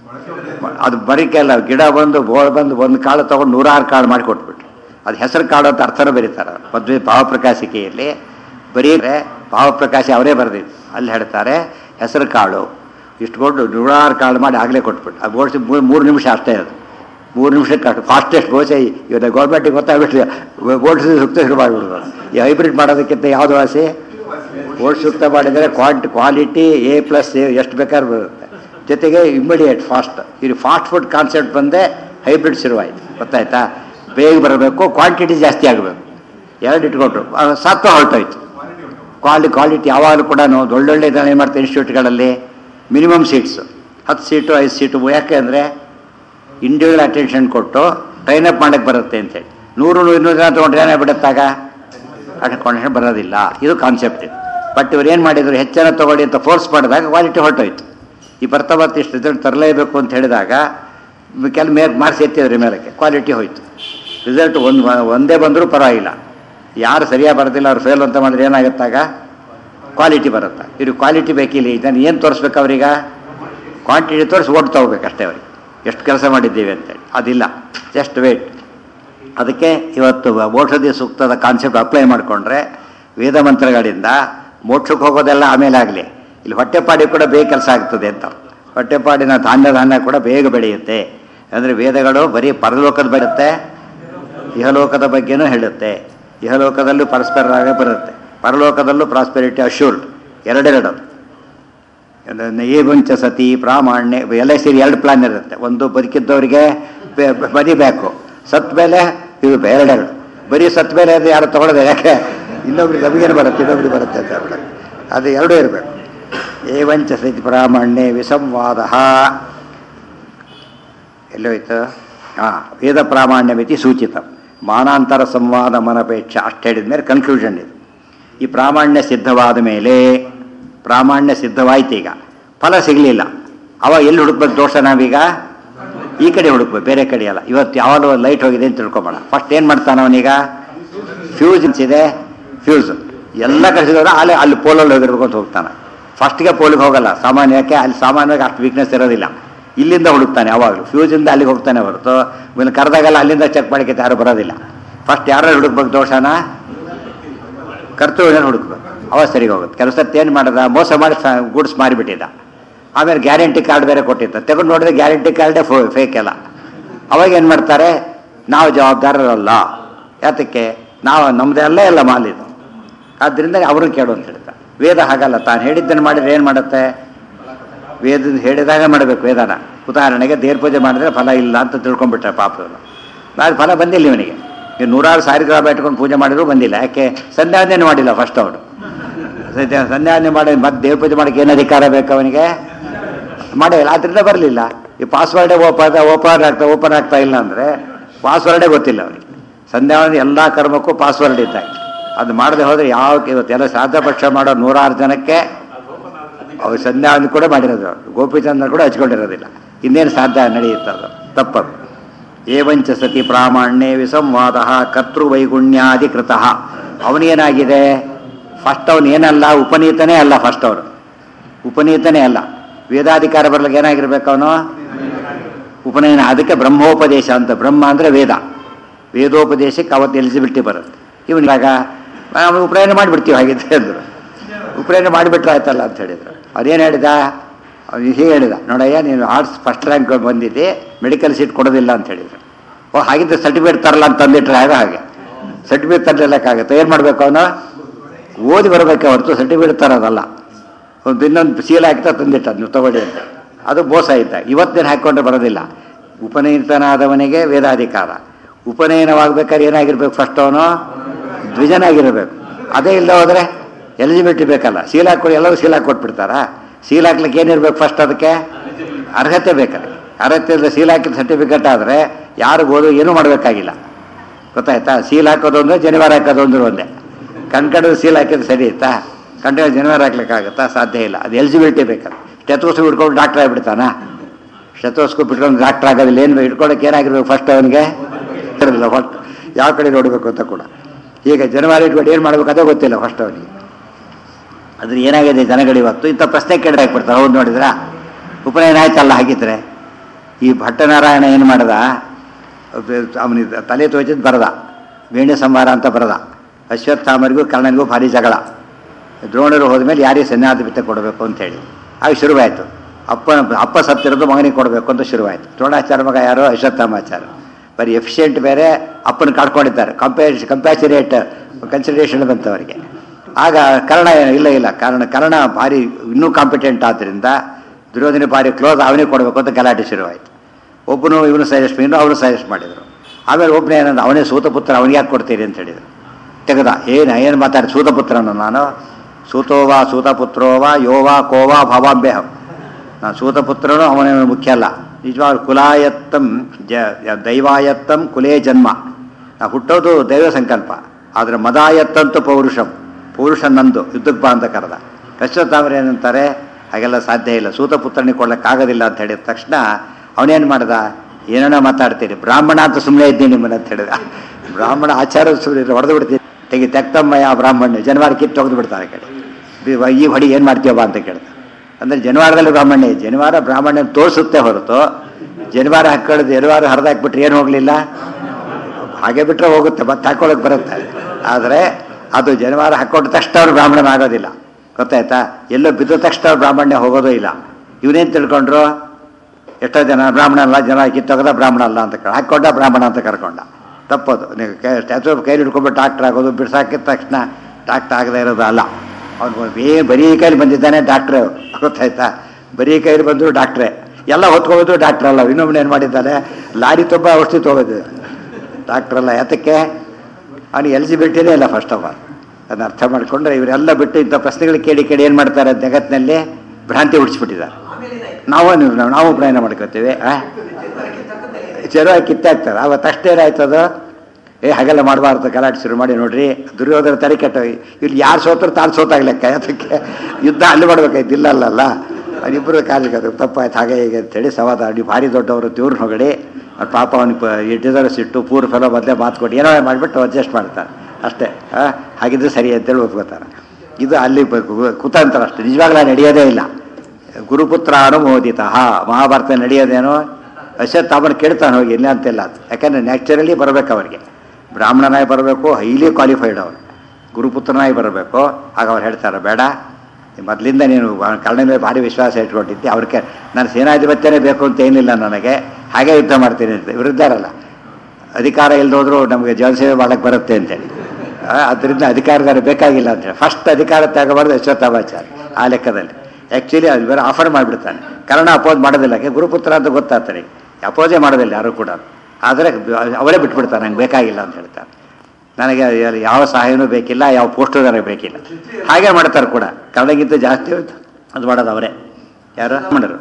ಅದು ಬರೀಕೆಲ್ಲ ಗಿಡ ಬಂದು ಬೋಳ್ ಬಂದು ಒಂದು ಕಾಳು ತೊಗೊಂಡು ನೂರಾರು ಕಾಳು ಮಾಡಿ ಕೊಟ್ಬಿಟ್ರು ಅದು ಹೆಸರು ಕಾಳು ಅಂತ ಅರ್ಥನೂ ಬರೀತಾರೆ ಮದುವೆ ಭಾವಪ್ರಕಾಶಿಕೆಯಲ್ಲಿ ಬರೀರೆ ಭಾವಪ್ರಕಾಶ ಅವರೇ ಬರೆದಿದ್ದು ಅಲ್ಲಿ ಹೇಳ್ತಾರೆ ಹೆಸರು ಕಾಳು ಇಷ್ಟುಕೊಂಡು ನೂರಾರು ಕಾಳು ಮಾಡಿ ಆಗಲೇ ಕೊಟ್ಬಿಟ್ಟು ಅದು ಓಡಿಸಿ ಮೂರು ನಿಮಿಷ ಅಷ್ಟೇ ಅದು ಮೂರು ನಿಮಿಷಕ್ಕೆ ಅಷ್ಟು ಫಾಸ್ಟೆಸ್ಟ್ ಬಹುಶಃ ಇವತ್ತು ಗೌರ್ಮೆಂಟಿಗೆ ಗೊತ್ತಾಗ್ಬಿಟ್ಟು ಓಡಿಸಿ ಸುತ್ತ ಶುರು ಮಾಡಿಬಿಡೋದು ಈ ಹೈಬ್ರಿಡ್ ಮಾಡೋದಕ್ಕಿಂತ ಯಾವುದು ವಾಸಿ ಓಟ್ ಸೂಕ್ತ ಮಾಡಿದರೆ ಕ್ವಾಂಟ್ ಕ್ವಾಲಿಟಿ ಎ ಪ್ಲಸ್ ಎ ಎಷ್ಟು ಬೇಕಾದ್ರೂ ಬರುತ್ತೆ ಜೊತೆಗೆ ಇಮಿಡಿಯೇಟ್ ಫಾಸ್ಟ್ ಇದು ಫಾಸ್ಟ್ ಫುಡ್ ಕಾನ್ಸೆಪ್ಟ್ ಬಂದೇ ಹೈಬ್ರಿಡ್ ಶುರುವಾಯಿತು ಗೊತ್ತಾಯ್ತಾ ಬೇಗ ಬರಬೇಕು ಕ್ವಾಂಟಿಟಿ ಜಾಸ್ತಿ ಆಗಬೇಕು ಎರಡು ಇಟ್ಕೊಂಡ್ರು ಅದು ಸತ್ವ ಹೊರಟೋಯ್ತು ಕ್ವಾಲಿ ಕ್ವಾಲಿಟಿ ಯಾವಾಗಲೂ ಕೂಡ ಒಳ್ಳೊಳ್ಳೆ ಇದನ್ನು ಏನು ಮಾಡ್ತಾರೆ ಇನ್ಸ್ಟಿಟ್ಯೂಟ್ಗಳಲ್ಲಿ ಮಿನಿಮಮ್ ಸೀಟ್ಸು ಹತ್ತು ಸೀಟು ಐದು ಸೀಟು ಯಾಕೆ ಅಂದರೆ ಇಂಡಿವಿಜುವಲ್ ಅಟೆನ್ಷನ್ ಕೊಟ್ಟು ಟ್ರೈನ್ ಅಪ್ ಮಾಡೋಕ್ಕೆ ಬರುತ್ತೆ ಅಂತೇಳಿ ನೂರು ಇನ್ನೂರು ಜನ ತೊಗೊಂಡ್ರೆ ಏನಾಗ್ಬಿಡುತ್ತಾಗ ಅಟೆನ್ಷನ್ ಬರೋದಿಲ್ಲ ಇದು ಕಾನ್ಸೆಪ್ಟ್ ಇದು ಬಟ್ ಇವ್ರು ಏನು ಮಾಡಿದ್ರು ಹೆಚ್ಚನ ತೊಗೊಳ್ಳಿ ಅಂತ ಫೋರ್ಸ್ ಮಾಡಿದಾಗ ಕ್ವಾಲಿಟಿ ಹೊರಟೋಯ್ತು ಈ ಬರ್ತಾ ಬರ್ತಾ ಇಷ್ಟು ರಿಸಲ್ಟ್ ತರಲೇಬೇಕು ಅಂತ ಹೇಳಿದಾಗ ಕೆಲ ಮೇಲೆ ಮಾರ್ಕ್ಸ್ ಎತ್ತಿದ್ರಿ ಮೇಲಕ್ಕೆ ಕ್ವಾಲಿಟಿ ಹೋಯ್ತು ರಿಸಲ್ಟ್ ಒಂದು ಒಂದೇ ಬಂದರೂ ಪರವಾಗಿಲ್ಲ ಯಾರು ಸರಿಯಾಗಿ ಬರೋದಿಲ್ಲ ಅವ್ರು ಫೇಲ್ ಅಂತ ಮಾಡಿದ್ರೆ ಏನಾಗುತ್ತಾಗ ಕ್ವಾಲಿಟಿ ಬರುತ್ತೆ ಇವ್ರಿಗೆ ಕ್ವಾಲಿಟಿ ಬೇಕಿಲ್ಲ ಇದನ್ನು ಏನು ತೋರಿಸ್ಬೇಕು ಅವ್ರೀಗ ಕ್ವಾಂಟಿಟಿ ತೋರಿಸಿ ಓಟ್ ತಗೋಬೇಕು ಅಷ್ಟೇ ಅವ್ರಿಗೆ ಎಷ್ಟು ಕೆಲಸ ಮಾಡಿದ್ದೀವಿ ಅಂತೇಳಿ ಅದಿಲ್ಲ ಜಸ್ಟ್ ವೇಟ್ ಅದಕ್ಕೆ ಇವತ್ತು ಔಷಧಿ ಸೂಕ್ತದ ಕಾನ್ಸೆಪ್ಟ್ ಅಪ್ಲೈ ಮಾಡಿಕೊಂಡ್ರೆ ವೇದ ಮಂತ್ರಗಳಿಂದ ಮೋಕ್ಷಕ್ಕೆ ಹೋಗೋದೆಲ್ಲ ಆಮೇಲೆ ಆಗಲಿ ಇಲ್ಲಿ ಹೊಟ್ಟೆಪಾಡಿ ಕೂಡ ಬೇಗ ಕೆಲಸ ಆಗ್ತದೆ ಅಂತ ಹೊಟ್ಟೆಪಾಡಿನ ಧಾನ್ಯ ಧಾನ್ಯ ಕೂಡ ಬೇಗ ಬೆಳೆಯುತ್ತೆ ಅಂದರೆ ವೇದಗಳು ಬರೀ ಪರಲೋಕದ ಬರುತ್ತೆ ಇಹಲೋಕದ ಬಗ್ಗೆನೂ ಹೇಳುತ್ತೆ ಇಹಲೋಕದಲ್ಲೂ ಪರಸ್ಪರರಾಗೇ ಬರುತ್ತೆ ಪರಲೋಕದಲ್ಲೂ ಪ್ರಾಸ್ಪೆರಿಟಿ ಅಶ್ಯೂರ್ಡ್ ಎರಡೆರಡು ಏವಂಚ ಸತಿ ಪ್ರಾಮಾಣ್ಯ ಎಲ್ಲ ಸೇರಿ ಎರಡು ಪ್ಲಾನ್ ಇರುತ್ತೆ ಒಂದು ಬದುಕಿದ್ದವರಿಗೆ ಬರಿಬೇಕು ಸತ್ ಮೇಲೆ ಇದು ಎರಡೆರಡು ಬರೀ ಸತ್ ಮೇಲೆ ಅದು ಯಾರು ತಗೊಳ್ಳೋದು ಯಾಕೆ ಇನ್ನೊಬ್ರಿಗೆ ನಮಗೇನು ಬರುತ್ತೆ ಇನ್ನೊಬ್ರಿಗೆ ಬರುತ್ತೆ ಅಂತ ಹೇಳ್ಬಿಡೋದು ಅದು ಎರಡೂ ಇರಬೇಕು ಏವಂಚ ಸತಿ ಪ್ರಾಮಾಣ್ಯ ವಿಸಂವಾದ ಎಲ್ಲೋಯ್ತು ಹಾಂ ವೇದ ಪ್ರಾಮಾಣ್ಯ ಮಿತಿ ಸೂಚಿತ ಮಾನಾಂತರ ಸಂವಾದ ಮನಪೇಕ್ಷ ಅಷ್ಟು ಹೇಳಿದ ಮೇಲೆ ಕನ್ಕ್ಲೂಷನ್ ಇದು ಈ ಪ್ರಾಮಾಣ್ಯ ಸಿದ್ಧವಾದ ಮೇಲೆ ಪ್ರಾಮಾಣ್ಯ ಸಿದ್ಧವಾಯ್ತು ಈಗ ಫಲ ಸಿಗಲಿಲ್ಲ ಅವಾಗ ಎಲ್ಲಿ ಹುಡುಕ್ಬೇಕು ದೋಷ ನಾವೀಗ ಈ ಕಡೆ ಹುಡುಕ್ಬೇಕು ಬೇರೆ ಕಡೆ ಅಲ್ಲ ಇವತ್ತು ಯಾವಾಗಲೂ ಲೈಟ್ ಹೋಗಿದೆ ಅಂತ ತಿಳ್ಕೊಬೇಡ ಫಸ್ಟ್ ಏನು ಮಾಡ್ತಾನೆ ಅವನೀಗ ಫ್ಯೂಸ್ ಇದೆ ಫ್ಯೂಸ್ ಎಲ್ಲ ಕಳಿಸಿದವರು ಅಲ್ಲಿ ಅಲ್ಲಿ ಪೋಲಲ್ಲಿ ಹೋಗಿರ್ಬೇಕು ಅಂತ ಹೋಗ್ತಾನೆ ಫಸ್ಟ್ಗೆ ಪೋಲಿಗೆ ಹೋಗಲ್ಲ ಸಾಮಾನ್ಯಕ್ಕೆ ಅಲ್ಲಿ ಸಾಮಾನ್ಯವಾಗಿ ಅಷ್ಟು ವೀಕ್ನೆಸ್ ಇರೋದಿಲ್ಲ ಇಲ್ಲಿಂದ ಹುಡುಕ್ತಾನೆ ಯಾವಾಗಲೂ ಫ್ಯೂಸಿಂದ ಅಲ್ಲಿಗೆ ಹೋಗ್ತಾನೆ ಹೊರತು ಇವನು ಕರೆದಾಗಲ್ಲ ಅಲ್ಲಿಂದ ಚೆಕ್ ಮಾಡಿಕೆ ಯಾರು ಬರೋದಿಲ್ಲ ಫಸ್ಟ್ ಯಾರು ಹುಡುಕ್ಬೇಕು ದೋಷನ ಕರ್ತವ್ಯ ಹುಡುಕ್ಬೇಕು ಅವ ಸರಿಗೆ ಹೋಗುತ್ತೆ ಕೆಲಸ ಏನು ಮಾಡಿದ ಮೋಸ ಮಾಡಿ ಗೂಡ್ಸ್ ಮಾರಿಬಿಟ್ಟಿದ್ದ ಆಮೇಲೆ ಗ್ಯಾರಂಟಿ ಕಾರ್ಡ್ ಬೇರೆ ಕೊಟ್ಟಿರ್ತಾರೆ ತೆಗೆದು ನೋಡಿದ್ರೆ ಗ್ಯಾರಂಟಿ ಕಾರ್ಡೇ ಫೋ ಫೇಕ್ ಎಲ್ಲ ಅವಾಗ ಏನು ಮಾಡ್ತಾರೆ ನಾವು ಜವಾಬ್ದಾರರಲ್ಲ ಯಾತಕ್ಕೆ ನಾವು ನಮ್ಮದೇ ಅಲ್ಲೇ ಎಲ್ಲ ಮಾಲಿದು ಆದ್ದರಿಂದ ಅವ್ರನ್ನ ಕೇಳು ಅಂತ ಹೇಳ್ತಾರೆ ವೇದ ಹಾಗಲ್ಲ ತಾನು ಹೇಳಿದ್ದನ್ನು ಮಾಡಿದ್ರೆ ಏನು ಮಾಡುತ್ತೆ ವೇದ ಹೇಳಿದಾಗ ಮಾಡಬೇಕು ವೇದನ ಉದಾಹರಣೆಗೆ ದೇವ್ರ ಪೂಜೆ ಮಾಡಿದ್ರೆ ಫಲ ಇಲ್ಲ ಅಂತ ತಿಳ್ಕೊಂಡ್ಬಿಟ್ರೆ ಪಾಪದವನು ಅದು ಫಲ ಬಂದಿಲ್ಲ ಇವನಿಗೆ ನೀವು ನೂರಾರು ಸಾರಿ ಗ್ರಾಮ ಇಟ್ಕೊಂಡು ಪೂಜೆ ಮಾಡಿದ್ರು ಬಂದಿಲ್ಲ ಯಾಕೆ ಸಂಧ್ಯಾವಂದನೆ ಮಾಡಿಲ್ಲ ಫಸ್ಟ್ ಅವನು ಸಂಧ್ಯಾ ಸಂಧ್ಯಾವಂದನೆ ಮಾಡಿ ಮತ್ತೆ ದೇವ್ರ ಪೂಜೆ ಮಾಡೋಕ್ಕೆ ಏನು ಅಧಿಕಾರ ಬೇಕು ಅವನಿಗೆ ಮಾಡಿಲ್ಲ ಆದ್ದರಿಂದ ಬರಲಿಲ್ಲ ಈ ಪಾಸ್ವರ್ಡೇ ಓಪನ್ ಓಪನ್ ಆಗ್ತಾ ಓಪನ್ ಆಗ್ತಾ ಇಲ್ಲ ಅಂದರೆ ಪಾಸ್ವರ್ಡೇ ಗೊತ್ತಿಲ್ಲ ಅವನಿಗೆ ಸಂಧ್ಯಾವಂದನೆ ಎಲ್ಲ ಕರ್ಮಕ್ಕೂ ಪಾಸ್ವರ್ಡ್ ಇದ್ದಾಗ ಅದು ಮಾಡದೆ ಹೋದರೆ ಯಾವ ಇವತ್ತೆಲ್ಲ ಶ್ರಾದ್ದ ಪಕ್ಷ ಮಾಡೋ ನೂರಾರು ಜನಕ್ಕೆ ಅವ್ರು ಸಂಧ್ಯಾವಂದನೆ ಕೂಡ ಮಾಡಿರೋದು ಅವ್ರು. ಗೋಪಿಚಂದ್ರ ಕೂಡ ಹಚ್ಕೊಂಡಿರೋದಿಲ್ಲ ಇನ್ನೇನು ಸಾಧ್ಯ ನಡೆಯುತ್ತೆ ಅದು ತಪ್ಪದು ಏವಂಚ ಸತಿ ಪ್ರಾಮಾಣ್ಯ ವಿಸಂವಾದ ಕರ್ತೃವೈಗುಣ್ಯಾಧಿಕೃತ ಅವನೇನಾಗಿದೆ ಫಸ್ಟ್ ಅವನು ಏನಲ್ಲ ಉಪನೀತನೇ ಅಲ್ಲ ಫಸ್ಟ್ ಅವನು ಉಪನೀತನೇ ಅಲ್ಲ ವೇದಾಧಿಕಾರ ಬರ್ಲಿಕ್ಕೆ ಏನಾಗಿರ್ಬೇಕು ಅವನು ಉಪನಯನ ಅದಕ್ಕೆ ಬ್ರಹ್ಮೋಪದೇಶ ಅಂತ ಬ್ರಹ್ಮ ಅಂದರೆ ವೇದ ವೇದೋಪದೇಶಕ್ಕೆ ಅವತ್ತು ಎಲಿಜಿಬಿಲಿಟಿ ಬರುತ್ತೆ ಇವನಿಗಾಗ ನಾವು ಉಪನಯನ ಮಾಡಿಬಿಡ್ತೀವಿ ಹಾಗಿದ್ರೆ ಅಂದರು ಉಪನಯನ ಮಾಡಿಬಿಟ್ರೆ ಆಯ್ತಲ್ಲ ಅಂತ ಹೇಳಿದರು ಅದೇನು ಹೇಳಿದ ಅವ್ನು ಹೀಗೆ ಹೇಳಿದ ನೋಡಯ್ಯ ನೀನು ಆರ್ಟ್ಸ್ ಫಸ್ಟ್ ರ್ಯಾಂಕ್ ಬಂದಿದ್ದೆ ಮೆಡಿಕಲ್ ಸೀಟ್ ಕೊಡೋದಿಲ್ಲ ಅಂತ ಹೇಳಿದ್ರು ಓ ಹಾಗಿದ್ರೆ ಸರ್ಟಿಫಿಕೇಟ್ ತರಲ್ಲ ಅಂತ ತಂದಿಟ್ರೆ ಆಗ ಹಾಗೆ ಸರ್ಟಿಫಿಕೇಟ್ ತರಲಿಲ್ಲಕ್ಕಾಗತ್ತೆ ಏನು ಮಾಡಬೇಕು ಅವನು ಓದಿ ಬರಬೇಕೆ ಹೊರತು ಸರ್ಟಿಫಿಕೇಟ್ ತರೋದಲ್ಲ ಒಂದು ಇನ್ನೊಂದು ಸೀಲ್ ಹಾಕ್ತಾ ತಂದಿಟ್ಟ ನೀವು ತಗೊಳ್ಳಿ ಅಂತ ಅದು ಮೋಸ ಇದ್ದ ಇವತ್ತೇನು ಹಾಕ್ಕೊಂಡ್ರೆ ಬರೋದಿಲ್ಲ ಉಪನಯನನಾದವನಿಗೆ ವೇದಾಧಿಕಾರ ಉಪನಯನವಾಗಬೇಕಾದ್ರೆ ಏನಾಗಿರ್ಬೇಕು ಫಸ್ಟ್ ಅವನು ದ್ವಿಜನಾಗಿರಬೇಕು ಅದೇ ಇಲ್ಲದೆ ಹೋದರೆ ಎಲಿಜಿಬಿಲಿಟಿ ಬೇಕಲ್ಲ ಸೀಲ್ ಹಾಕ್ಕೊಂಡು ಎಲ್ಲರೂ ಸೀಲ್ ಹಾಕ್ಕೊಟ್ಬಿಡ್ತಾರಾ ಸೀಲ್ ಹಾಕ್ಲಿಕ್ಕೆ ಏನಿರ್ಬೇಕು ಫಸ್ಟ್ ಅದಕ್ಕೆ ಅರ್ಹತೆ ಬೇಕಲ್ಲ ಅರ್ಹತೆ ಇಲ್ಲದೆ ಸೀಲ್ ಹಾಕಿದ ಸರ್ಟಿಫಿಕೇಟ್ ಆದರೆ ಯಾರಿಗೂ ಓದು ಏನೂ ಮಾಡಬೇಕಾಗಿಲ್ಲ ಗೊತ್ತಾಯ್ತಾ ಸೀಲ್ ಹಾಕೋದು ಅಂದ್ರೆ ಜನಿವಾರ ಹಾಕೋದು ಅಂದ್ರೆ ಒಂದೇ ಕಣ್ಕಡದ ಸೀಲ್ ಹಾಕಿದ್ರೆ ಸರಿ ಇತ್ತಾ ಕಂಡ ಜನಿವಾರ ಹಾಕ್ಲಿಕ್ಕಾಗತ್ತಾ ಸಾಧ್ಯ ಇಲ್ಲ ಅದು ಎಲಿಜಿಬಿಲಿಟಿ ಬೇಕಲ್ಲ ಸ್ಟೆಥೋಸ್ಕೋಪ್ ಹಿಡ್ಕೊಂಡು ಡಾಕ್ಟರ್ ಆಗಿಬಿಡ್ತಾನ ಸ್ಟೆಥೋಸ್ಕೋಪ್ ಹಿಡ್ಕೊಂಡು ಡಾಕ್ಟರ್ ಆಗೋದಿಲ್ಲ ಏನು ಹಿಡ್ಕೊಳಕ್ಕೆ ಏನಾಗಿರ್ಬೇಕು ಫಸ್ಟ್ ಅವನಿಗೆ ಇರೋದಿಲ್ಲ ಫಸ್ಟ್ ಯಾವ ಕಡೆ ನೋಡಬೇಕು ಅಂತ ಕೂಡ ಈಗ ಜನವರಿ ಇಟ್ಕೊಂಡು ಏನು ಮಾಡಬೇಕು ಅದೇ ಗೊತ್ತಿಲ್ಲ ಫಸ್ಟ್ ಅವನಿಗೆ ಅದ್ರ ಏನಾಗಿದೆ ಜನಗಳು ಇವತ್ತು ಇಂಥ ಪ್ರಶ್ನೆ ಕೇಳಿ ಹಾಕ್ಬಿಡ್ತಾರೆ ಹೌದು ನೋಡಿದ್ರಾ ಉಪನಯನ ಆಯ್ತಲ್ಲ ಹಾಗಿದ್ರೆ ಈ ಭಟ್ಟನಾರಾಯಣ ಏನು ಮಾಡ್ದ ಅವನಿಗೆ ತಲೆ ತೋಚಿದ್ ಬರದ ವೇಣು ಸಂಹಾರ ಅಂತ ಬರದ ಅಶ್ವತ್ಥಾಮರಿಗೂ ಕರ್ಣನಿಗೂ ಭಾರಿ ಜಗಳ ದ್ರೋಣರು ಹೋದ್ಮೇಲೆ ಯಾರಿಗೆ ಸನ್ಯಾಧಿಪತ್ಯ ಕೊಡಬೇಕು ಅಂತ ಹೇಳಿ ಆಗ ಶುರುವಾಯಿತು ಅಪ್ಪನ ಅಪ್ಪ ಸತ್ತಿರೋದು ಮಗನಿಗೆ ಕೊಡಬೇಕು ಅಂತ ಶುರುವಾಯಿತು ದ್ರೋಣಾಚಾರ್ಯ ಮಗ ಯಾರು ಅಶ್ವತ್ಥಾಮಾಚಾರ್ಯ ಬರೀ ಎಫಿಷಿಯೆಂಟ್ ಬೇರೆ ಅಪ್ಪನ ಕಾಡ್ಕೊಂಡಿದ್ದಾರೆ ಕಂಪೇರ್ ಕಂಪ್ಯಾಚುರೇಟ್ ಕನ್ಸಿಡರೇಷನ್ ಬಂತವರಿಗೆ ಆಗ ಕರ್ಣ ಇಲ್ಲ ಇಲ್ಲ ಕಾರಣ ಕರ್ಣ ಭಾರಿ ಇನ್ನೂ ಕಾಂಪಿಟೆಂಟ್ ಆದ್ದರಿಂದ ದುರ್ಯೋಧನ ಭಾರಿ ಕ್ಲೋಸ್ ಅವನಿಗೆ ಕೊಡಬೇಕು ಅಂತ ಗಲಾಟೆ ಶುರುವಾಯಿತು ಒಬ್ಬನು ಇವನು ಸಜೆಸ್ಟ್ ಮಾಡಿದ್ರು ಅವರು ಸಜೆಸ್ಟ್ ಮಾಡಿದರು ಆಮೇಲೆ ಒಬ್ಬನೇ ಏನಂದ ಅವನೇ ಸೂತಪುತ್ರ ಅವನಿಗೆ ಯಾಕೆ ಕೊಡ್ತೀರಿ ಅಂತ ಹೇಳಿದರು ತೆಗೆದ ಏನು ಏನು ಮಾತಾಡಿ ಸೂತಪುತ್ರನು ನಾನು ಸೂತೋವಾ ಸೂತಪುತ್ರೋವಾ ಯೋವಾ ಕೋವಾ ಭವಾಂಬ್ಯಹಂ ನಾನು ಸೂತಪುತ್ರನು ಅವನೇ ಮುಖ್ಯ ಅಲ್ಲ ನಿಜವಾದ ಕುಲಾಯತ್ತಂ ಜ ದೈವಾಯತ್ತಂ ಕುಲೇ ಜನ್ಮ ನಾವು ಹುಟ್ಟೋದು ದೈವ ಸಂಕಲ್ಪ ಆದರೆ ಮದಾಯತ್ತಂತೂ ಪೌರುಷಂ ಪೌರುಷ ನಂದು ಯುದ್ಧಕ್ಕೆ ಬಾ ಅಂತ ಕರೆದ ಅಶ್ವತ್ಥಾಮರು ಏನಂತಾರೆ ಹಾಗೆಲ್ಲ ಸಾಧ್ಯ ಇಲ್ಲ ಸೂತಪುತ್ರನಿಗೆ ಕೊಡ್ಲಿಕ್ಕಾಗೋದಿಲ್ಲ ಅಂತ ಹೇಳಿದ ತಕ್ಷಣ ಅವನೇನು ಮಾಡ್ದ ಏನೇನೋ ಮಾತಾಡ್ತೀರಿ ಬ್ರಾಹ್ಮಣ ಅಂತ ಸುಮ್ಮನೆ ಇದ್ದೀನಿ ನಿಮ್ಮನ್ನ ಅಂತ ಹೇಳಿದ ಬ್ರಾಹ್ಮಣ ಆಚಾರ ಸುಮ್ಮನೆ ಹೊಡೆದು ಬಿಡ್ತೀನಿ ತೆಗಿ ತೆಕ್ತಮ್ಮಯ್ಯ ಬ್ರಾಹ್ಮಣ್ಯ ಜನವಾರ ಕಿತ್ತು ತೆಗೆದು ಬಿಡ್ತಾರೆ ಆ ಕಡೆ ಬಿ- ಈ ಹೊಡಿ ಏನು ಮಾಡ್ತೀಯಪ್ಪ ಅಂತ ಕೇಳ್ದ ಅಂದರೆ ಜನವಾರದಲ್ಲಿ ಬ್ರಾಹ್ಮಣ್ಯ ಜನವಾರ ಬ್ರಾಹ್ಮಣ್ಯ ತೋರಿಸುತ್ತೆ ಹೊರತು ಜನವಾರ ಹಾಕೊಳ್ಳೋದು ಜನವಾರ ಹರಿದಾಕ್ಬಿಟ್ರೆ ಏನು ಹೋಗಲಿಲ್ಲ ಹಾಗೆ ಬಿಟ್ಟರೆ ಹೋಗುತ್ತೆ ಮತ್ತೆ ಹಾಕೊಳ್ಳೋಕೆ ಬರುತ್ತೆ ಆದರೆ ಅದು ಜನವಾರ ಹಾಕೊಂಡ ತಕ್ಷಣ ಅವ್ರು ಬ್ರಾಹ್ಮಣನ ಆಗೋದಿಲ್ಲ ಗೊತ್ತಾಯ್ತಾ ಎಲ್ಲೋ ಬಿದ್ದ ತಕ್ಷಣ ಅವ್ರು ಬ್ರಾಹ್ಮಣ್ಯ ಹೋಗೋದೇ ಇಲ್ಲ ಇವನೇನು ತಿಳ್ಕೊಂಡ್ರು ಎಷ್ಟೋ ಜನ ಬ್ರಾಹ್ಮಣ ಅಲ್ಲ ಜನ ಕಿತ್ತೋಗದ ಬ್ರಾಹ್ಮಣ ಅಲ್ಲ ಅಂತ ಕರ್- ಹಾಕ್ಕೊಂಡ ಬ್ರಾಹ್ಮಣ ಅಂತ ಕರ್ಕೊಂಡ ತಪ್ಪದು ನೀವು ಕೈ ಸ್ಟ್ಯಾಚು ಕೈಲಿ ಹಿಡ್ಕೊಂಡ್ಬಿಟ್ಟು ಡಾಕ್ಟರ್ ಆಗೋದು ಬಿಡ್ಸಾಕಿದ ತಕ್ಷಣ ಡಾಕ್ಟರ್ ಆಗದೆ ಇರೋದು ಅಲ್ಲ ಅವ್ನು ಬೇ ಬರೀ ಕೈಲಿ ಬಂದಿದ್ದಾನೆ ಡಾಕ್ಟ್ರೇ ಗೊತ್ತಾಯ್ತಾ ಬರೀ ಕೈಲಿ ಬಂದರು ಡಾಕ್ಟ್ರೇ ಎಲ್ಲ ಹೊತ್ಕೊಬೋದು ಡಾಕ್ಟ್ರ್ ಅಲ್ಲ ಇನ್ನೊಬ್ಬನು ಏನು ಮಾಡಿದ್ದಾನೆ ಲಾರಿ ತುಂಬ ಔಷಧಿ ತೊಗೋದು ಡಾಕ್ಟ್ರ್ ಅಲ್ಲ ಯಾತಕ್ಕೆ ಅವನಿಗೆ ಎಲಿಜಿಬಿಲಿಟಿನೇ ಇಲ್ಲ ಫಸ್ಟ್ ಆಫ್ ಆಲ್ ಅದನ್ನ ಅರ್ಥ ಮಾಡಿಕೊಂಡ್ರೆ ಇವರೆಲ್ಲ ಬಿಟ್ಟು ಇಂಥ ಪ್ರಶ್ನೆಗಳು ಕೇಳಿ ಕೇಳಿ ಏನು ಮಾಡ್ತಾರೆ ಜಗತ್ತಿನಲ್ಲಿ ಭ್ರಾಂತಿ ಹುಡಿಸ್ಬಿಟ್ಟಿದ್ದಾರೆ ಆಮೇಲೆ ಏನಾಯ್ತು ನಾವು ನೀವು- ನಾವು ಪ್ರಯಾಣ ಮಾಡ್ಕೋತೀವಿ ಆ? ಅದಕ್ಕೆ ತಕ್ಕಂತೆ ಜನ ಕಿತ್ತಾಕ್ತಾರೆ ಅವತ್ತು ಅಷ್ಟೇ ಏನಾಯ್ತದು ಏ ಹಾಗೆಲ್ಲ ಮಾಡಬಾರ್ದು ಗಲಾಟೆ ಶುರು ಮಾಡಿ ನೋಡ್ರಿ ದುರ್ಯೋಧನ ತಲೆ ಕೆಟ್ಟ ಇಲ್ಲಿ ಯಾರು ಸೋತರು ತಾನು ಸೋತಾಗ್ಲೆಕ್ಕ ಅದಕ್ಕೆ ಯುದ್ಧ ಅಲ್ಲಿ ಮಾಡ್ಬೇಕಾಯ್ತು ಇಲ್ಲ ಅಲ್ಲಲ್ಲ ಅದಿಬ್ಬರು ಕಾಲಿಗೆ ತಪ್ಪಾಯ್ತು ಹಾಗೆ ಹೀಗೆ ಅಂತೇಳಿ ಸವಾದ ನೀವು ಭಾರಿ ದೊಡ್ಡವರು ತೀವ್ರ ಹೊಗಡಿ ಅವ್ರ ಪಾಪ ಅವನಿಗೆ ಇಟ್ಟಿದ್ದಾರೆ ಸಿಟ್ಟು ಪೂರ್ ಫೆಲೋ ಮೊದಲೇ ಮಾತು ಕೊಟ್ಟು ಏನೋ ಮಾಡಿಬಿಟ್ಟು ಅಡ್ಜಸ್ಟ್ ಮಾಡ್ತಾರೆ ಅಷ್ಟೇ ಆ, ಹಾಗಿದ್ರೆ ಸರಿ ಅಂತೇಳಿ ಒಪ್ಕೋತಾರೆ ಇದು ಅಲ್ಲಿ ಬ- ಕು- ಕುತಂತ್ರ ಅಷ್ಟೇ ನಿಜವಾಗ್ಲೂ ನಡೆಯೋದೇ ಇಲ್ಲ ಗುರುಪುತ್ರ ಅನುಮೋದಿತ ಮಹಾಭಾರತ ನಡೆಯೋದೇನೋ ಅಶ್ವತ್ಥಾಮನ ಕೇಳ್ತಾನೆ ಹೋಗಿ ಇಲ್ಲ ಅಂತಿಲ್ಲ ಅದು ಯಾಕಂದರೆ ನ್ಯಾಚುರಲಿ ಬರಬೇಕು ಅವರಿಗೆ ಬ್ರಾಹ್ಮಣನಾಗಿ ಬರಬೇಕು ಹೈಲಿ ಕ್ವಾಲಿಫೈಡ್ ಅವನು ಗುರುಪುತ್ರನಾಗಿ ಬರಬೇಕು ಆಗ ಅವ್ರು ಹೇಳ್ತಾರೆ ಬೇಡ ಮೊದಲಿಂದ ನೀನು ಕರ್ಣ ಮೇಲೆ ಭಾರಿ ವಿಶ್ವಾಸ ಇಟ್ಕೊಂಡಿದ್ದೆ ಅವ್ರಿಗೆ ನಾನು ಸೇನಾಧಿಪತ್ಯನೇ ಬೇಕು ಅಂತ ಏನಿಲ್ಲ ನನಗೆ ಹಾಗೆ ಯುದ್ಧ ಮಾಡ್ತೀನಿ ಅಂತ ವಿರುದ್ಧರಲ್ಲ ಅಧಿಕಾರ ಇಲ್ದೋದ್ರೂ ನಮಗೆ ಜನಸೇವೆ ಮಾಡಕ್ಕೆ ಬರುತ್ತೆ ಅಂತೇಳಿ ಆ, ಅದರಿಂದ ಅಧಿಕಾರದಾರ ಬೇಕಾಗಿಲ್ಲ ಅಂತೇಳಿ ಫಸ್ಟ್ ಅಧಿಕಾರ ತಗೋಬಾರ್ದು ಅಶ್ವತ್ಥಾಮಾಚಾರ್ಯ ಆ ಲೆಕ್ಕದಲ್ಲಿ ಆ್ಯಕ್ಚುಲಿ ಅದು ಬೇರೆ ಆಫರ್ ಮಾಡಿಬಿಡ್ತಾನೆ ಕರ್ಣ ಅಪೋಸ್ ಮಾಡೋದಿಲ್ಲ ಯಾಕೆ ಗುರುಪುತ್ರ ಅಂತ ಗೊತ್ತಾಗ್ತಾನೆ ಅಪೋಸೇ ಮಾಡೋದಿಲ್ಲ ಯಾರು ಕೂಡ ಆದರೆ ಅವರೇ ಬಿಟ್ಬಿಡ್ತಾನೆ ನಂಗೆ ಬೇಕಾಗಿಲ್ಲ ಅಂತ ಹೇಳ್ತಾರೆ ನನಗೆ ಅಲ್ಲಿ ಯಾವ ಸಹಾಯನೂ ಬೇಕಿಲ್ಲ ಯಾವ ಪೋಸ್ಟು ನನಗೆ ಬೇಕಿಲ್ಲ ಹಾಗೆ ಮಾಡ್ತಾರೆ ಕೂಡ ಕನ್ನಡಗಿಂತ ಜಾಸ್ತಿ ಅದು ಮಾಡೋದು ಅವರೇ ಯಾರು ಮಾಡೋರು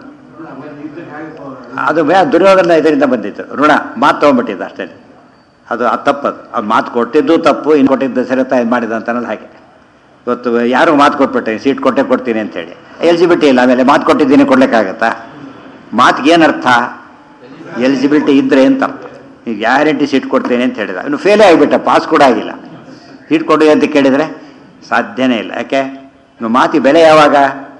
ಅದು ಬೇ ದುರ್ಯೋಧನ ಇದರಿಂದ ಬಂದಿತ್ತು ಋಣ ಮಾತು ತೊಗೊಂಡ್ಬಿಟ್ಟಿದ್ದು ಅಷ್ಟೇ ಅದು ಅದು ತಪ್ಪದು ಅವ್ನು ಮಾತು ಕೊಟ್ಟಿದ್ದು ತಪ್ಪು ಇನ್ನು ಕೊಟ್ಟಿದ್ದು ಸರಿತಾ ಇದು ಮಾಡಿದ ಅಂತನಲ್ಲ ಹಾಗೆ ಇವತ್ತು ಯಾರು ಮಾತು ಕೊಟ್ಬಿಟ್ಟೆ ಸೀಟ್ ಕೊಟ್ಟೆ ಕೊಡ್ತೀನಿ ಅಂತೇಳಿ ಎಲಿಜಿಬಿಲಿಟಿ ಇಲ್ಲ ಆಮೇಲೆ ಮಾತು ಕೊಟ್ಟಿದ್ದೀನಿ ಕೊಡ್ಲಿಕ್ಕಾಗತ್ತಾ ಮಾತಿಗೆ ಏನು ಅರ್ಥ ಎಲಿಜಿಬಿಲಿಟಿ ಇದ್ರೆ ಅಂತ ಅರ್ಥ ಈಗ ಗ್ಯಾರಂಟಿ ಸೀಟ್ ಕೊಡ್ತೀನಿ ಅಂತ ಹೇಳಿದ ಇನ್ನು ಫೇಲೇ ಆಗಿಬಿಟ್ಟ ಪಾಸ್ ಕೂಡ ಆಗಿಲ್ಲ ಸೀಟ್ ಕೊಡಿ ಅಂತ ಕೇಳಿದರೆ ಸಾಧ್ಯನೇ ಇಲ್ಲ ಯಾಕೆ ಇನ್ನು ಮಾತಿ ಬೆಲೆ ಯಾವಾಗ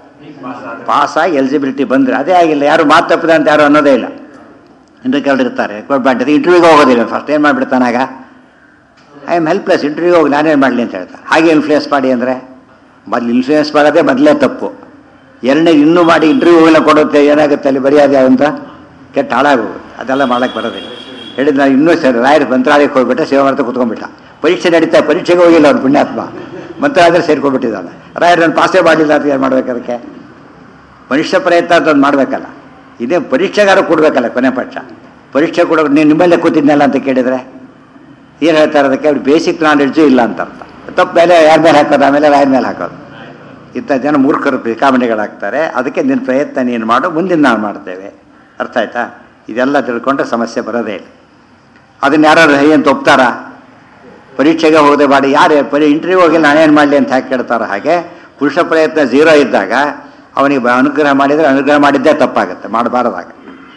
ಪಾಸಾಗಿ ಎಲಿಜಿಬಿಲಿಟಿ ಬಂದರೆ ಅದೇ ಆಗಿಲ್ಲ ಯಾರು ಮಾತು ತಪ್ಪಿದೆ ಅಂತ ಯಾರು ಅನ್ನೋದೇ ಇಲ್ಲ ಇನ್ನು ಕೆಲವರು ಇರ್ತಾರೆ ಕೊಡ್ಬಾರ್ದು ಇಂಟರ್ವ್ಯೂಗೆ ಹೋಗೋದಿಲ್ಲ ಫಸ್ಟ್ ಏನು ಮಾಡಿಬಿಡ್ತಾನಾಗ ಐ ಆಮ್ ಹೆಲ್ಪ್ಲೆಸ್ ಇಂಟರ್ವ್ಯೂ ಹೋಗಿ ನಾನೇನು ಮಾಡಲಿ ಅಂತ ಹೇಳ್ತಾರೆ ಹಾಗೆ ಇನ್ಫ್ಲೂಯೆನ್ಸ್ ಮಾಡಿ ಅಂದರೆ ಮೊದಲು ಇನ್ಫ್ಲೂಯೆನ್ಸ್ ಮಾಡೋದೇ ಮೊದಲೇ ತಪ್ಪು ಎರಡನೇ ಇನ್ನೂ ಮಾಡಿ ಇಂಟರ್ವ್ಯೂಗೆಲ್ಲ ಕೊಡುತ್ತೆ ಏನಾಗುತ್ತೆ ಅಲ್ಲಿ ಬರೆಯೋದೇ ಅಂತ ಕೆಟ್ಟ ಹಾಳಾಗೋಗುತ್ತೆ ಅದೆಲ್ಲ ಮಾಡೋಕ್ಕೆ ಬರೋದಿಲ್ಲ ಹೇಳಿದ್ ನಾನು ಇನ್ನೂ ಸರಿ ರಾಯರ್ ಮಂತ್ರಾಲಯಕ್ಕೆ ಹೋಗ್ಬಿಟ್ಟೆ ಸೇವೆ ಮಾಡ್ತಾ ಕೂತ್ಕೊಂಡ್ಬಿಟ್ಟ ಪರೀಕ್ಷೆ ನಡೀತಾ ಪರೀಕ್ಷೆಗೆ ಹೋಗಿಲ್ಲ ಅವ್ನು ಪುಣ್ಯಾತ್ಮ ಮಂತ್ರಾಲಯ ಸೇರ್ಕೊಂಡ್ಬಿಟ್ಟಿದ್ದಾನೆ ರಾಯರ್ ನಾನು ಪಾಸೇ ಮಾಡಲಿಲ್ಲ ಅಂತ ಏನು ಮಾಡ್ಬೇಕು ಅದಕ್ಕೆ ಮನುಷ್ಯ ಪ್ರಯತ್ನ ಅಂತ ಒಂದು ಮಾಡಬೇಕಲ್ಲ ಇದೇ ಪರೀಕ್ಷೆಗಾರು ಕೊಡಬೇಕಲ್ಲ ಕೊನೆ ಪಕ್ಷ ಪರೀಕ್ಷೆ ಕೊಡೋ ನೀವು ನಿಮ್ಮಲ್ಲೇ ಕೂತಿದ್ನಲ್ಲ ಅಂತ ಕೇಳಿದರೆ ಏನು ಹೇಳ್ತಾರೆ ಅದಕ್ಕೆ ಅವ್ರು ಬೇಸಿಕ್ ನಾಲೆಡ್ಜು ಇಲ್ಲ ಅಂತ ಅರ್ಥ ತಪ್ಪು ಮೇಲೆ ಯಾರ ಮೇಲೆ ಹಾಕೋದು ಆಮೇಲೆ ರಾಯರ ಮೇಲೆ ಹಾಕೋದು ಇಂಥ ಜನ ಮೂರ್ಖರು ಕಾಮಿಡಿಗಳಾಗ್ತಾರೆ ಅದಕ್ಕೆ ನಿನ್ನ ಪ್ರಯತ್ನ ನೀನು ಮಾಡು ಮುಂದಿನ ನಾವು ಮಾಡ್ತೇವೆ ಅರ್ಥ ಆಯ್ತಾ ಇದೆಲ್ಲ ತಿಳ್ಕೊಂಡ್ರೆ ಸಮಸ್ಯೆ ಬರೋದೇ ಇಲ್ಲ ಅದನ್ನ ಯಾರು ಹೈ ಅಂತ ಒಪ್ತಾರಾ ಪರೀಕ್ಷೆಗೆ ಹೋಗದೆ ಮಾಡಿ ಯಾರು ಪರಿ ಇಂಟರ್ವ್ಯೂ ಹೋಗಿ ನಾನೇನು ಮಾಡಲಿ ಅಂತ ಹಾಕಿ ಕೇಳ್ತಾರ ಹಾಗೆ ಪುರುಷ ಪ್ರಯತ್ನ ಝೀರೋ ಇದ್ದಾಗ ಅವನಿಗೆ ಬ- ಅನುಗ್ರಹ ಮಾಡಿದರೆ ಅನುಗ್ರಹ ಮಾಡಿದ್ದೇ ತಪ್ಪಾಗುತ್ತೆ ಮಾಡಬಾರದಾಗ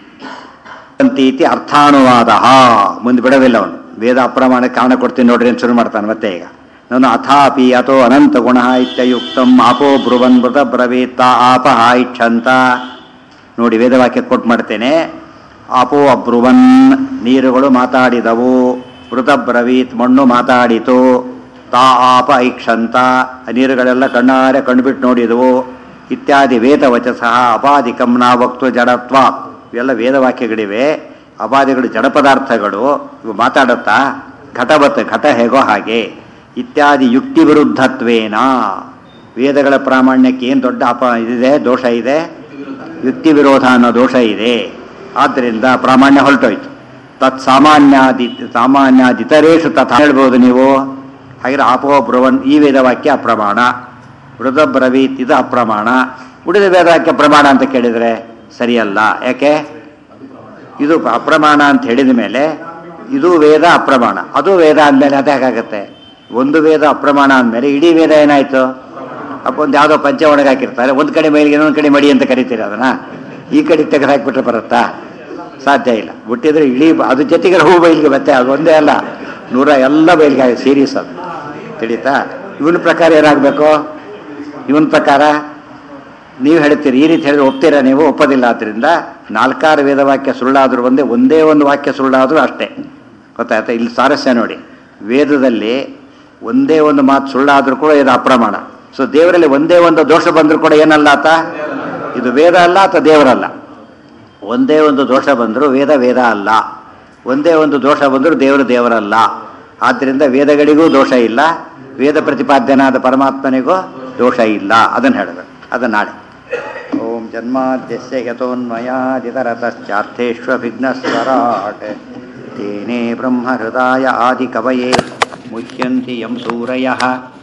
ಅಂತೀತಿ ಅರ್ಥಾನುವಾದ ಮುಂದೆ ಬಿಡೋದಿಲ್ಲ ಅವನು ವೇದ ಅಪ್ರಮಾಣ ಕಾರಣ ಕೊಡ್ತೀನಿ ನೋಡ್ರಿ ಅಂತ ಶುರು ಮಾಡ್ತಾನೆ ಮತ್ತೆ ಈಗ ನಾನು ಅಥಾಪಿ ಅಥೋ ಅನಂತ ಗುಣ ಇತ್ಯಯುಕ್ತಂ ಆಪೋ ಬ್ರುವನ್ ಮೃತ ಬ್ರವೀತ ಆಪ ಇಚ್ಛಂತ ನೋಡಿ ವೇದವಾಕ್ಯ ಕೊಟ್ಟು ಮಾಡ್ತೇನೆ ಆಪೋ ಅಬ್ರುವನ್ ನೀರುಗಳು ಮಾತಾಡಿದವು ಮೃತ ಬ್ರವೀತ್ ಮಣ್ಣು ಮಾತಾಡಿತು ತಾ ಆಪ ಐಕ್ಷಂತ ಆ ನೀರುಗಳೆಲ್ಲ ಕಣ್ಣಾರೆ ಕಣ್ಬಿಟ್ಟು ನೋಡಿದವು ಇತ್ಯಾದಿ ವೇದವಚಸಃ ಅಪಾದಿಕಂ ನಾ ವಕ್ತು ಜಡತ್ವ ಇವೆಲ್ಲ ವೇದವಾಕ್ಯಗಳಿವೆ ಅಪಾದಿಗಳು ಜಡ ಪದಾರ್ಥಗಳು ಇವು ಮಾತಾಡುತ್ತಾ ಘಟವತ್ ಘಟ ಹೇಗೋ ಹಾಗೆ ಇತ್ಯಾದಿ ಯುಕ್ತಿ ವಿರುದ್ಧತ್ವೇನ ವೇದಗಳ ಪ್ರಾಮಾಣ್ಯಕ್ಕೆ ಏನು ದೊಡ್ಡ ಅಪ ಇದಿದೆ ದೋಷ ಇದೆ ಯುಕ್ತಿ ವಿರೋಧ ಅನ್ನೋ ದೋಷ ಇದೆ ಆದ್ದರಿಂದ ಪ್ರಾಮಾಣ್ಯ ಹೊರಟೋಯ್ತು ತತ್ ಸಾಮಾನ್ಯಾದಿ ಸಾಮಾನ್ಯಾದಿತರೇಷು ತಥಾ ಹೇಳ್ಬೋದು ನೀವು ಹಾಗೆ ಆಪೋ ಬ್ರುವನ್ ಈ ವೇದವಾಕ್ಯ ಅಪ್ರಮಾಣ ಮೃತ ಬ್ರವೀತ್ ಇದು ಅಪ್ರಮಾಣ ಉಳಿದ ವೇದವಾಕ್ಯ ಪ್ರಮಾಣ ಅಂತ ಕೇಳಿದರೆ ಸರಿಯಲ್ಲ ಯಾಕೆ ಇದು ಅಪ್ರಮಾಣ ಅಂತ ಹೇಳಿದ ಮೇಲೆ ಇದು ವೇದ ಅಪ್ರಮಾಣ ಅದು ವೇದ ಅಂದಮೇಲೆ ಅದೇ ಹೇಗಾಗತ್ತೆ ಒಂದು ವೇದ ಅಪ್ರಮಾಣ ಅಂದಮೇಲೆ ಇಡೀ ವೇದ ಏನಾಯ್ತು ಅಪ್ಪ ಒಂದು ಯಾವುದೋ ಪಂಚ ಒಣಗಿ ಹಾಕಿರ್ತಾರೆ ಒಂದು ಕಡೆ ಮೈಲಿಗೆ ಇನ್ನೊಂದು ಕಡೆ ಮಡಿ ಅಂತ ಕರಿತೀರಿ ಅದನ್ನ ಈ ಕಡೆ ತೆಗೆದು ಹಾಕ್ಬಿಟ್ರೆ ಬರುತ್ತಾ ಸಾಧ್ಯ ಇಲ್ಲ ಹುಟ್ಟಿದ್ರೆ ಇಡೀ ಬ- ಅದ್ರ ಜೊತೆಗೆ ಹೂ ಬೈಲಿಗೆ ಮತ್ತೆ ಅದು ಒಂದೇ ಅಲ್ಲ ನೂರ ಎಲ್ಲ ಬೈಲಿಗೆ ಸೀರೀಸ್ ಅದು ತಿಳಿತಾ ಇವನ ಪ್ರಕಾರ ಏನಾಗಬೇಕು ಇವನ ಪ್ರಕಾರ ನೀವು ಹೇಳ್ತೀರಿ ಈ ರೀತಿ ಹೇಳಿದ್ರೆ ಒಪ್ತೀರಾ ನೀವು ಒಪ್ಪೋದಿಲ್ಲ ಆದ್ದರಿಂದ ನಾಲ್ಕಾರು ವೇದವಾಕ್ಯ ಸುಳ್ಳಾದರೂ ಒಂದೇ ಒಂದೇ ಒಂದು ವಾಕ್ಯ ಸುಳ್ಳಾದರೂ ಅಷ್ಟೇ ಗೊತ್ತಾಯ್ತಾ ಇಲ್ಲಿ ಸಾರಸ್ಯ ನೋಡಿ ವೇದದಲ್ಲಿ ಒಂದೇ ಒಂದು ಮಾತು ಸುಳ್ಳಾದರೂ ಕೂಡ ಇದು ಅಪ್ರಮಾಣ ಸೊ ದೇವರಲ್ಲಿ ಒಂದೇ ಒಂದು ದೋಷ ಬಂದರೂ ಕೂಡ ಏನಲ್ಲ ಆತ ಇದು ವೇದ ಅಲ್ಲ ಅಥವಾ ದೇವರಲ್ಲ ಒಂದೇ ಒಂದು ದೋಷ ಬಂದರೂ ವೇದ ವೇದ ಅಲ್ಲ ಒಂದೇ ಒಂದು ದೋಷ ಬಂದರೂ ದೇವರು ದೇವರಲ್ಲ ಆದ್ದರಿಂದ ವೇದಗಳಿಗೂ ದೋಷ ಇಲ್ಲ ವೇದ ಪ್ರತಿಪಾದ್ಯನಾದ ಪರಮಾತ್ಮನಿಗೂ ದೋಷ ಇಲ್ಲ ಅದನ್ನು ಹೇಳಬೇಕು ಅದನ್ನು ನಾಳೆ ಓಂ ಜನ್ಮಾದ್ಯಸ್ಯ ಯತೋನ್ಮಯಾದಿತರತಶ್ಚಾರ್ಥೇष्वभिघ्नस्वराट् तेने ब्रह्महृदाय आदिकवये मुह्यन्ति यं सूरयः